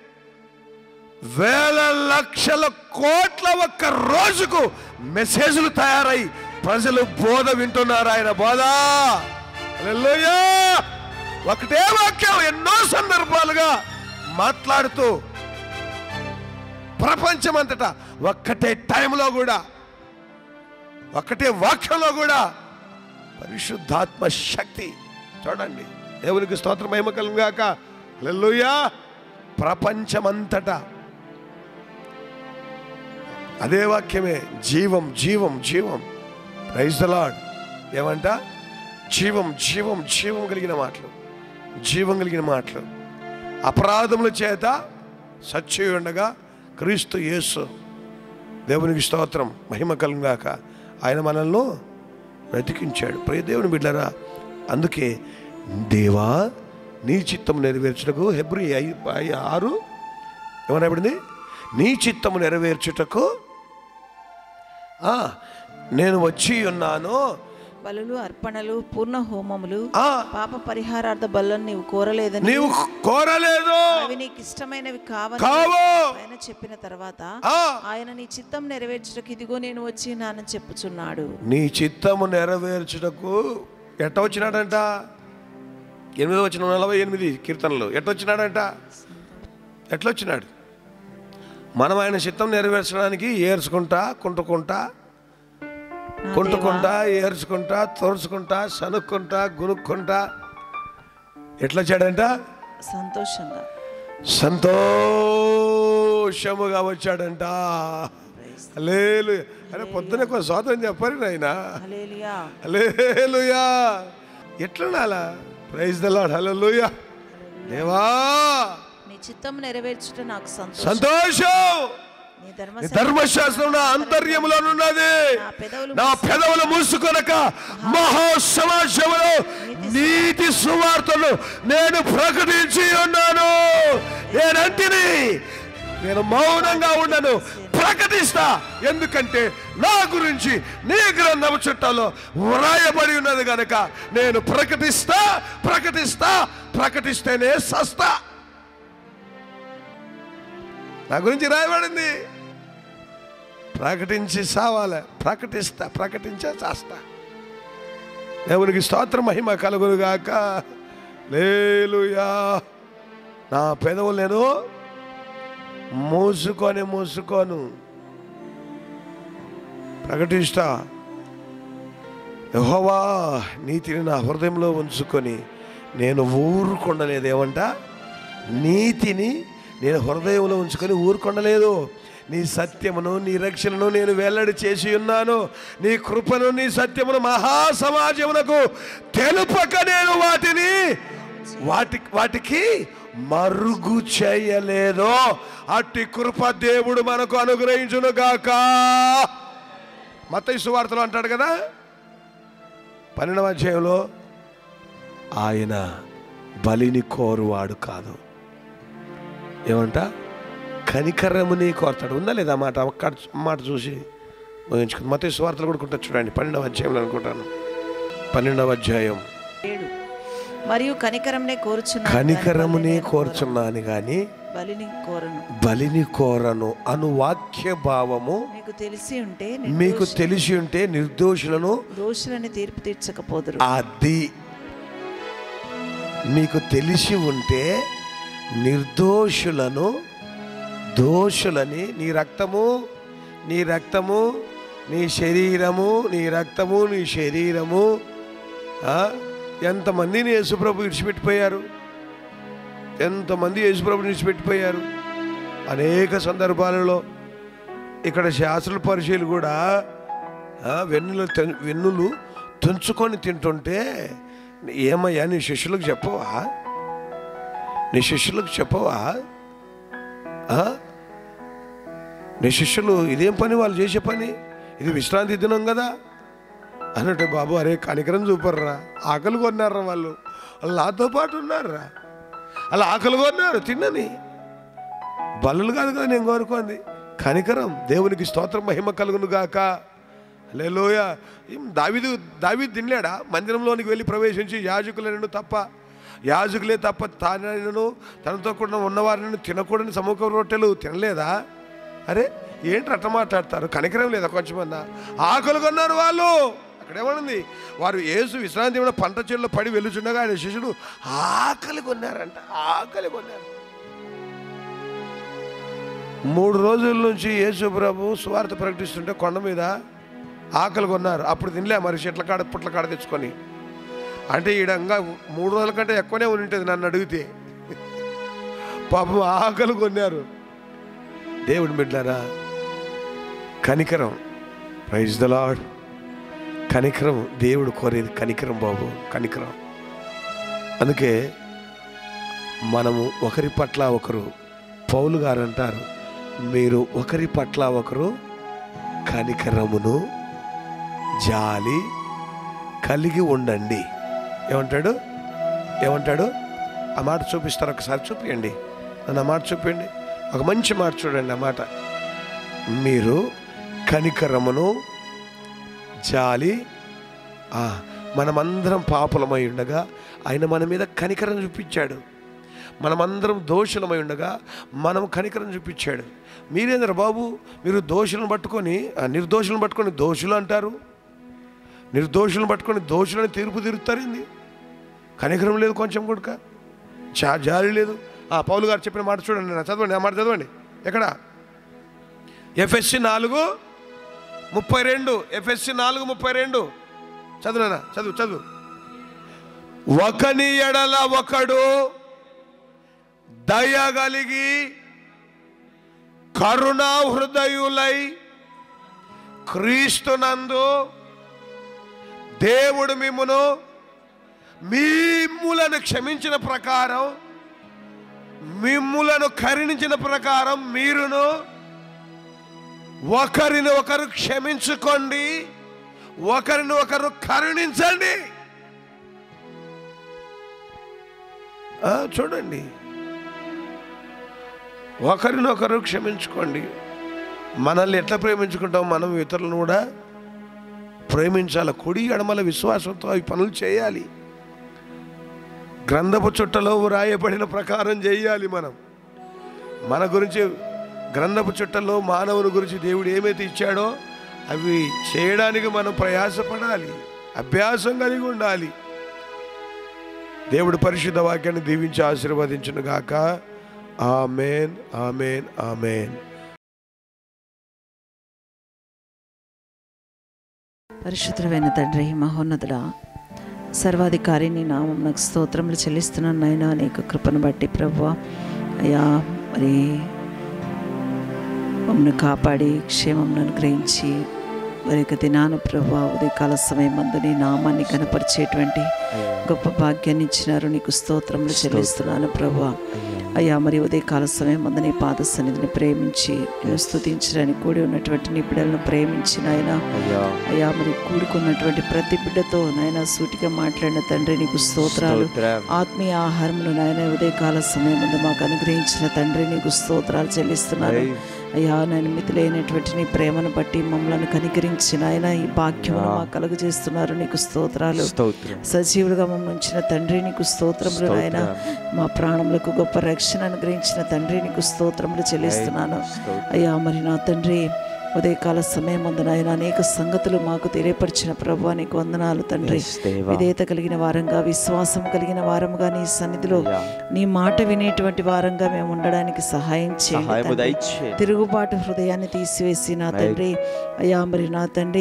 వేల లక్షల కోట్ల ఒక్క రోజుకు మెసేజ్లు తయారై ప్రజలు బోధ వింటున్నారు ఆయన బోధ హల్లెలూయా! ఒకటే వాక్యం ఎన్నో సందర్భాలుగా మాట్లాడుతూ ప్రపంచమంతటా ఒక్కటే టైంలో కూడా ఒక్కటే వాక్యంలో కూడా పరిశుద్ధాత్మ శక్తి చూడండి దేవునికి స్తోత్రం మహిమ కలుగాక హల్లెలూయా ప్రపంచమంతటా అదే వాక్యమే జీవం జీవం జీవం ప్రైజ్ ద లార్డ్ ఏమంట జీవం జీవం జీవం కలిగిన మాటలు జీవం కలిగిన మాటలు అపరాధముల చేత సచ్చి ఉండగా క్రీస్తు యేసు దేవునికి స్తోత్రం మహిమ కలుగాక ఆయన మనల్ని బ్రతికించాడు ప్రియ దేవుని బిడ్డరా అందుకే దేవా నీ చిత్తం నెరవేర్చుటకు హెబ్రి ఐ- ఐ- ఆరు ఏమనబడింది నీ చిత్తము నెరవేర్చుటకు ఆ, నేను వచ్చి ఉన్నాను బలులు అర్పణలు పూర్ణ హోమములు ఆ, పాప పరిహారార్థ బలను నీవు కోరలేదని నీవు కోరలేదు అవి నీకు ఇష్టమైనవి కావని కావు ఆయన చెప్పిన తర్వాత ఆ, ఆయన నీ చిత్తం నెరవేర్చుటకు ఇదిగో నేను వచ్చి నానని చెప్పుచున్నాడు నీ చిత్తము నెరవేర్చుటకు ఎట్ట వచ్చినాడంట ఎనిమిదో వచ్చిన నలభై ఎనిమిది కీర్తనలు ఎట్ట వచ్చినాడంట ఎట్లా వచ్చినాడు మనం ఆయన చిత్తం నెరవేర్చడానికి ఏర్చుకుంటా కుంటుకుంటా నా కుంటుకుంటా ఏర్చుకుంటా తోర్చుకుంటా సనుక్కుంటా గునుక్కుంటా ఎట్లా వచ్చాడంట సంతోషంగా సంతోషముగా వచ్చాడంట లేదు అరే పొద్దున కొంచెం స్వాతం చెప్పారు నాయనా హల్లెలూయా హల్లెలూయా ఎట్లుండాలా ప్రైజ్ ద లార్డ్ హల్లెలూయా దేవా నీ చిత్తం నెరవేర్చుట నాకు సంతోషం సంతోషం నీ ధర్మ నీ ధర్మశాస్త్రం నా అంతర్యములోనున్నది నా పెదవులు నా పెదవులు మూసుకొనక మహాసమాజంలో నీతి సువార్తలు నేను ప్రకటించి ఉన్నాను నేనంటిని నేను మౌనంగా ఉండను ప్రకటిస్తా ఎందుకంటే నా గురించి నీ గ్రంథం చుట్టాలో వ్రాయబడి ఉన్నది కనుక నేను ప్రకటిస్తా ప్రకటిస్తా ప్రకటిస్తేనే సస్తా నా గురించి రాయబడింది ప్రకటించి సావాలి ప్రకటిస్తా ప్రకటించే చేస్తా దేవునికి స్తోత్ర మహిమ కలుగునుగాక లేలుయా నా పెదవులు నేను మూసుకొని మూసుకోను ప్రకటిస్తా యెహోవా నీతిని నా హృదయంలో ఉంచుకొని నేను ఊరుకొండలేదు ఏమంట నీతిని నేను హృదయంలో ఉంచుకొని ఊరుకొండలేదు నీ సత్యమును నీ రక్షణను నేను వెల్లడి చేసి ఉన్నాను నీ కృపను నీ సత్యమును మహాసమాజమునకు తెలుపక నేను వాటిని వాటి వాటికి మరుగు చేయలేదు అట్టి కృప దేవుడు మనకు అనుగ్రహించునుగాక మత్తయి సువార్తలో అంటాడు కదా పన్నెండవ అధ్యాయంలో ఆయన బలిని కోరువాడు కాదు ఏమంట కనికరముని కోరతాడు ఉందా లేదా మాట ఒక్క మాట చూసి ముగించుకుంది మత స్వార్థలు కూడా కొంటారు చూడండి పన్నెండవ అధ్యాయంలో అనుకుంటాను పన్నెండవ అధ్యాయం ఏడు మరియు కనికరంనే కోరుచున్నాను కనికరమునే గాని కోరుచున్నాను కానీ బలిని కోరను బలిని కోరను అను వాక్య భావము మీకు తెలిసి ఉంటే మీకు తెలిసి ఉంటే నిర్దోషులను దోషులని తీర్పు తీర్చకపోదురు అది మీకు తెలిసి ఉంటే నిర్దోషులను దోషులని నీ రక్తము నీ రక్తము నీ శరీరము నీ రక్తము నీ శరీరము ఆ, ఎంతమందిని యేసుప్రభు విడిచిపెట్టిపోయారు ఎంతమంది యేసుప్రభు విడిచిపెట్టిపోయారు అనేక సందర్భాలలో ఇక్కడ శాస్త్రుల పరిచయలు కూడా ఆ, వెన్నులు తెం- వెన్నులు తుంచుకొని తింటుంటే ఏమయ్యా నీ శిష్యులకు చెప్పవా నీ శిష్యులకు చెప్పవా ఆ? నీ శిష్యులు ఇదేం పని వాళ్ళు చేసే పని ఇది విశ్రాంతి దినం కదా అన్నట్టు బాబు అరే కనికరం చూపర్రా ఆకలి కొన్నారా వాళ్ళు వాళ్ళు నాతో పాటు ఉన్నారా అలా ఆకలి కొన్నారు తిన్నని బల్లలు కాదు కదా నేను కోరుకోండి కనికరం దేవునికి స్తోత్రం మహిమ కలుగును గాక లేలోయ దావిదు దావిదు తినలేడా మందిరంలోనికి వెళ్ళి ప్రవేశించి యాజకులను తప్ప యాజకులే తప్ప తానను తనతో కూడా ఉన్నవారిని తినకూడని సముఖ రొట్టెలు తినలేదా అరే ఏంటి అట్ట మాట్లాడతారు కనికరం లేదా కొంచెమన్నా ఆకలి కొన్నారు వాళ్ళు అక్కడేమనుంది వారు ఏసు విశ్రాంతి ఏమైనా పంట చెల్లో పడి వెలుచుండగా ఆయన శిష్యుడు ఆకలి కొన్నారంట ఆకలి కొన్నారు మూడు రోజుల నుంచి యేసు ప్రభు స్వార్థ ప్రకటిస్తుంటే కొండ మీద ఆకలి కొన్నారు అప్పుడు తినలే మరి చెట్ల కాడ పుట్ల కాడ తెచ్చుకొని అంటే ఈడంగా మూడు రోజుల కంటే ఎక్కువనే ఉంటుంది నన్ను అడిగితే పాపం ఆకలి కొన్నారు దేవుడి బిడ్డారా కనికరం ప్రైజ్ ద లాడ్ కనికరం దేవుడు కోరేది కనికరం బాబు కనికరం అందుకే మనము ఒకరి పట్ల ఒకరు పౌలు గారు అంటారు మీరు ఒకరి పట్ల ఒకరు కనికరమును జాలి కలిగి ఉండండి ఏమంటాడు ఏమంటాడు ఆ మాట చూపిస్తారు ఒకసారి చూపియండి నన్ను ఆ మాట చూపించండి ఒక మంచి మాట చూడండి ఆ మాట మీరు కనికరమును జాలి ఆ, మనమందరం పాపలమై ఉండగా ఆయన మన మీద కనికరం చూపించాడు మనమందరం దోషులమై ఉండగా మనం కనికరం చూపించాడు మీరేంద్ర బాబు మీరు దోషులను పట్టుకొని ఆ, నిర్దోషులను పట్టుకొని దోషులు అంటారు నిర్దోషులను పట్టుకొని దోషులను తీర్పు తీరుతారింది కనికరం లేదు కొంచెం కూడా చా జాలి లేదు ఆ పౌలు గారు చెప్పిన మాట చూడండి నా చదవండి ఆ మాట చదవండి ఎక్కడ ఎఫ్ఎస్సి నాలుగు ముప్పై రెండు ఎఫ్ఎస్సి నాలుగు ముప్పై రెండు చదువునా చదువు చదువు ఒకని ఎడల ఒకడు దయ కలిగి కరుణా హృదయులై క్రీస్తునందు దేవుడు మిమ్మును మిమ్ములను క్షమించిన ప్రకారం మిమ్ములను కరుణించిన ప్రకారం మీరును ఒకరిని ఒకరు క్షమించుకోండి ఒకరిని ఒకరు కరుణించండి ఆ, చూడండి ఒకరినొకరు క్షమించుకోండి మనల్ని ఎట్లా ప్రేమించుకుంటాం మనం ఇతరులను కూడా ప్రేమించాలి కుడి ఎడమల విశ్వాసంతో అవి పనులు చేయాలి గ్రంథపు చుట్టలో వ్రాయబడిన ప్రకారం చేయాలి మనం మన గురించి గ్రంథపు చుట్టలో మానవుని గురించి దేవుడు ఏమైతే ఇచ్చాడో అవి చేయడానికి మనం ప్రయాసపడాలి అభ్యాసం కలిగి ఉండాలి దేవుడు పరిశుద్ధ వాక్యాన్ని దీవించి ఆశీర్వదించును గాక ఆమెన్ ఆమెన్ ఆమెన్ పరిశుద్ధమైన తండ్రి మహోన్నతుడా సర్వాధికారి నీ నామం నాకు స్తోత్రములు చెల్లిస్తున్నాను నాయన నీకు కృపను బట్టి ప్రభు అయ్యా మరి మమ్మల్ని కాపాడి క్షేమం అనుగ్రహించి మరి యొక్క దినాన ప్రభు ఉదయకాల సమయం మందు నీ నామాన్ని కనపరిచేటువంటి గొప్ప భాగ్యాన్ని ఇచ్చినారు నీకు స్తోత్రములు చెల్లిస్తున్నాను ప్రభు అయ్యా మరి ఉదయకాల సమయం మందు నీ పాద సన్నిధిని ప్రేమించి నేను స్తుతించడానికి కూడి ఉన్నటువంటి నీ బిడ్డలను ప్రేమించిన ఆయన అయ్యా మరి కూడుకున్నటువంటి ప్రతి బిడ్డతో నాయన సూటిగా మాట్లాడిన తండ్రి నీకు స్తోత్రాలు ఆత్మీయ ఆహారమును నాయన ఉదయకాల సమయం ముందు మాకు అనుగ్రహించిన తండ్రి నీకు స్తోత్రాలు చెల్లిస్తున్నాను అయ్యా నేను మితిలేనటువంటి నీ ప్రేమను బట్టి మమ్మల్ని కనికరించిన ఆయన ఈ భాగ్యమును మా కలుగు చేస్తున్నారు నీకు స్తోత్రాలు స్తోత్రం సజీవుడిగా మమ్మల్ని ఉంచిన తండ్రి నీకు స్తోత్రములు నాయన మా ప్రాణములకు గొప్ప రక్షణ అనుగ్రహించిన తండ్రి నీకు స్తోత్రములు చెల్లిస్తున్నాను అయ్యా మరి నా తండ్రి ఉదయకాల సమయం అందున ఆయన అనేక సంగతులు మాకు తెలియపరిచిన ప్రభు నీకు వందనాలు తండ్రి Yes, దేవా. విధేయత కలిగిన వారంగా విశ్వాసం కలిగిన వారంగా నీ సన్నిధిలో అయ్యా. నీ మాట వినేటువంటి వారంగా మేము ఉండడానికి సహాయం చేయండి సహాయము తండ్రి. దయచేయండి. తిరుగుబాటు హృదయాన్ని తీసివేసి నా తండ్రి అయ్యా మరి నా తండ్రి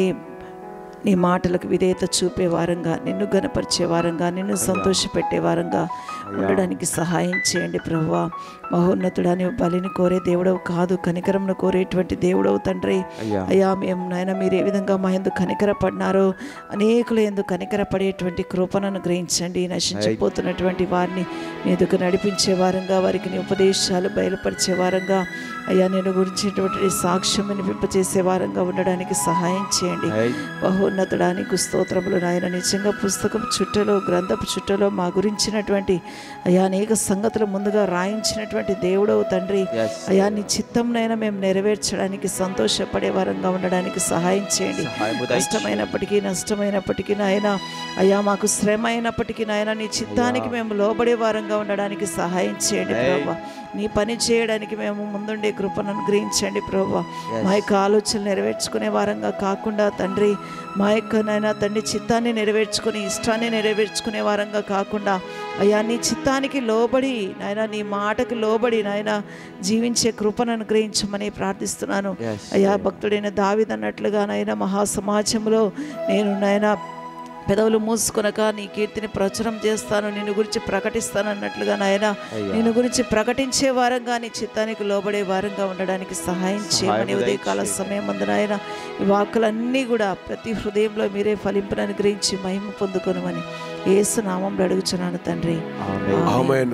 నీ మాటలకు విధేయత చూపే వారంగా నిన్ను గనపరిచే వారంగా నిన్ను సంతోషపెట్టే వారంగా ఉండడానికి సహాయం చేయండి ప్రభువా మహోన్నతుడని బలిని కోరే దేవుడవు కాదు కనికరంను కోరేటువంటి దేవుడవు తండ్రి అయ్యా. అయ్యా మేము నాయన మీరు ఏ విధంగా మా ఎందు కనికరపడినారో అనేకులు ఎందు కనికరపడేటువంటి కృపణను గ్రహించండి నశించిపోతున్నటువంటి వారిని మీ ఎదుగు నడిపించే వారంగా వారికి నీ ఉపదేశాలు బయలుపరిచే వారంగా అయ్యా నేను గురించినటువంటి సాక్ష్యం వినిపింపచేసే వారంగా ఉండడానికి సహాయం చేయండి అయ్. బహోన్నతుడానికి స్తోత్రములు నాయన నిజంగా పుస్తకం చుట్టలో గ్రంథపు చుట్టలో మా గురించినటువంటి అయ్యా అనేక సంగతులు ముందుగా రాయించినటువంటి దేవుడవు తండ్రి Yes. అయ్యా నీ చిత్తంనైనా మేము నెరవేర్చడానికి సంతోషపడే వారంగా ఉండడానికి సహాయం చేయండి సహాయము దయచేయండి. కష్టమైనప్పటికీ నష్టమైనప్పటికీ నాయన అయ్యా మాకు శ్రమ అయినప్పటికీ నాయన నీ చిత్తానికి మేము లోబడే వారంగా ఉండడానికి సహాయం చేయండి Hey. ప్రభా నీ పని చేయడానికి మేము ముందుండే కృపను అనుగ్రహించండి ప్రభా Yes. మా యొక్క ఆలోచనలు నెరవేర్చుకునే వారంగా కాకుండా తండ్రి మా యొక్క నాయన తండ్రి చిత్తాన్ని నెరవేర్చుకుని ఇష్టాన్ని నెరవేర్చుకునే వారంగా కాకుండా అయ్యా నీ చిత్తానికి లోబడి నాయన నీ మాటకి లోబడి నాయన జీవించే కృపను అనుగ్రహించమని ప్రార్థిస్తున్నాను Yes, అయ్యా భక్తుడైన దావిదన్నట్లుగా నాయన మహాసమాజంలో నేను నాయన పెదవులు మూసుకొనక నీ కీర్తిని ప్రచురం చేస్తాను నిన్ను గురించి ప్రకటిస్తాను అన్నట్లుగా నాయన అయ్యా. నిన్ను గురించి ప్రకటించే వారంగా నీ చిత్తానికి లోబడే వారంగా ఉండడానికి సహాయం చేయమని సహాయము ఉదయకాల దయచేయండి. సమయం ముందు నాయన ఈ వాక్కులన్నీ కూడా ప్రతి హృదయంలో మీరే ఫలింపును అనుగ్రహించి మహిమ పొందుకొనమని ఏసు నామంలో అడుగుచున్నాను తండ్రి ఆమేన్. ఆమెన్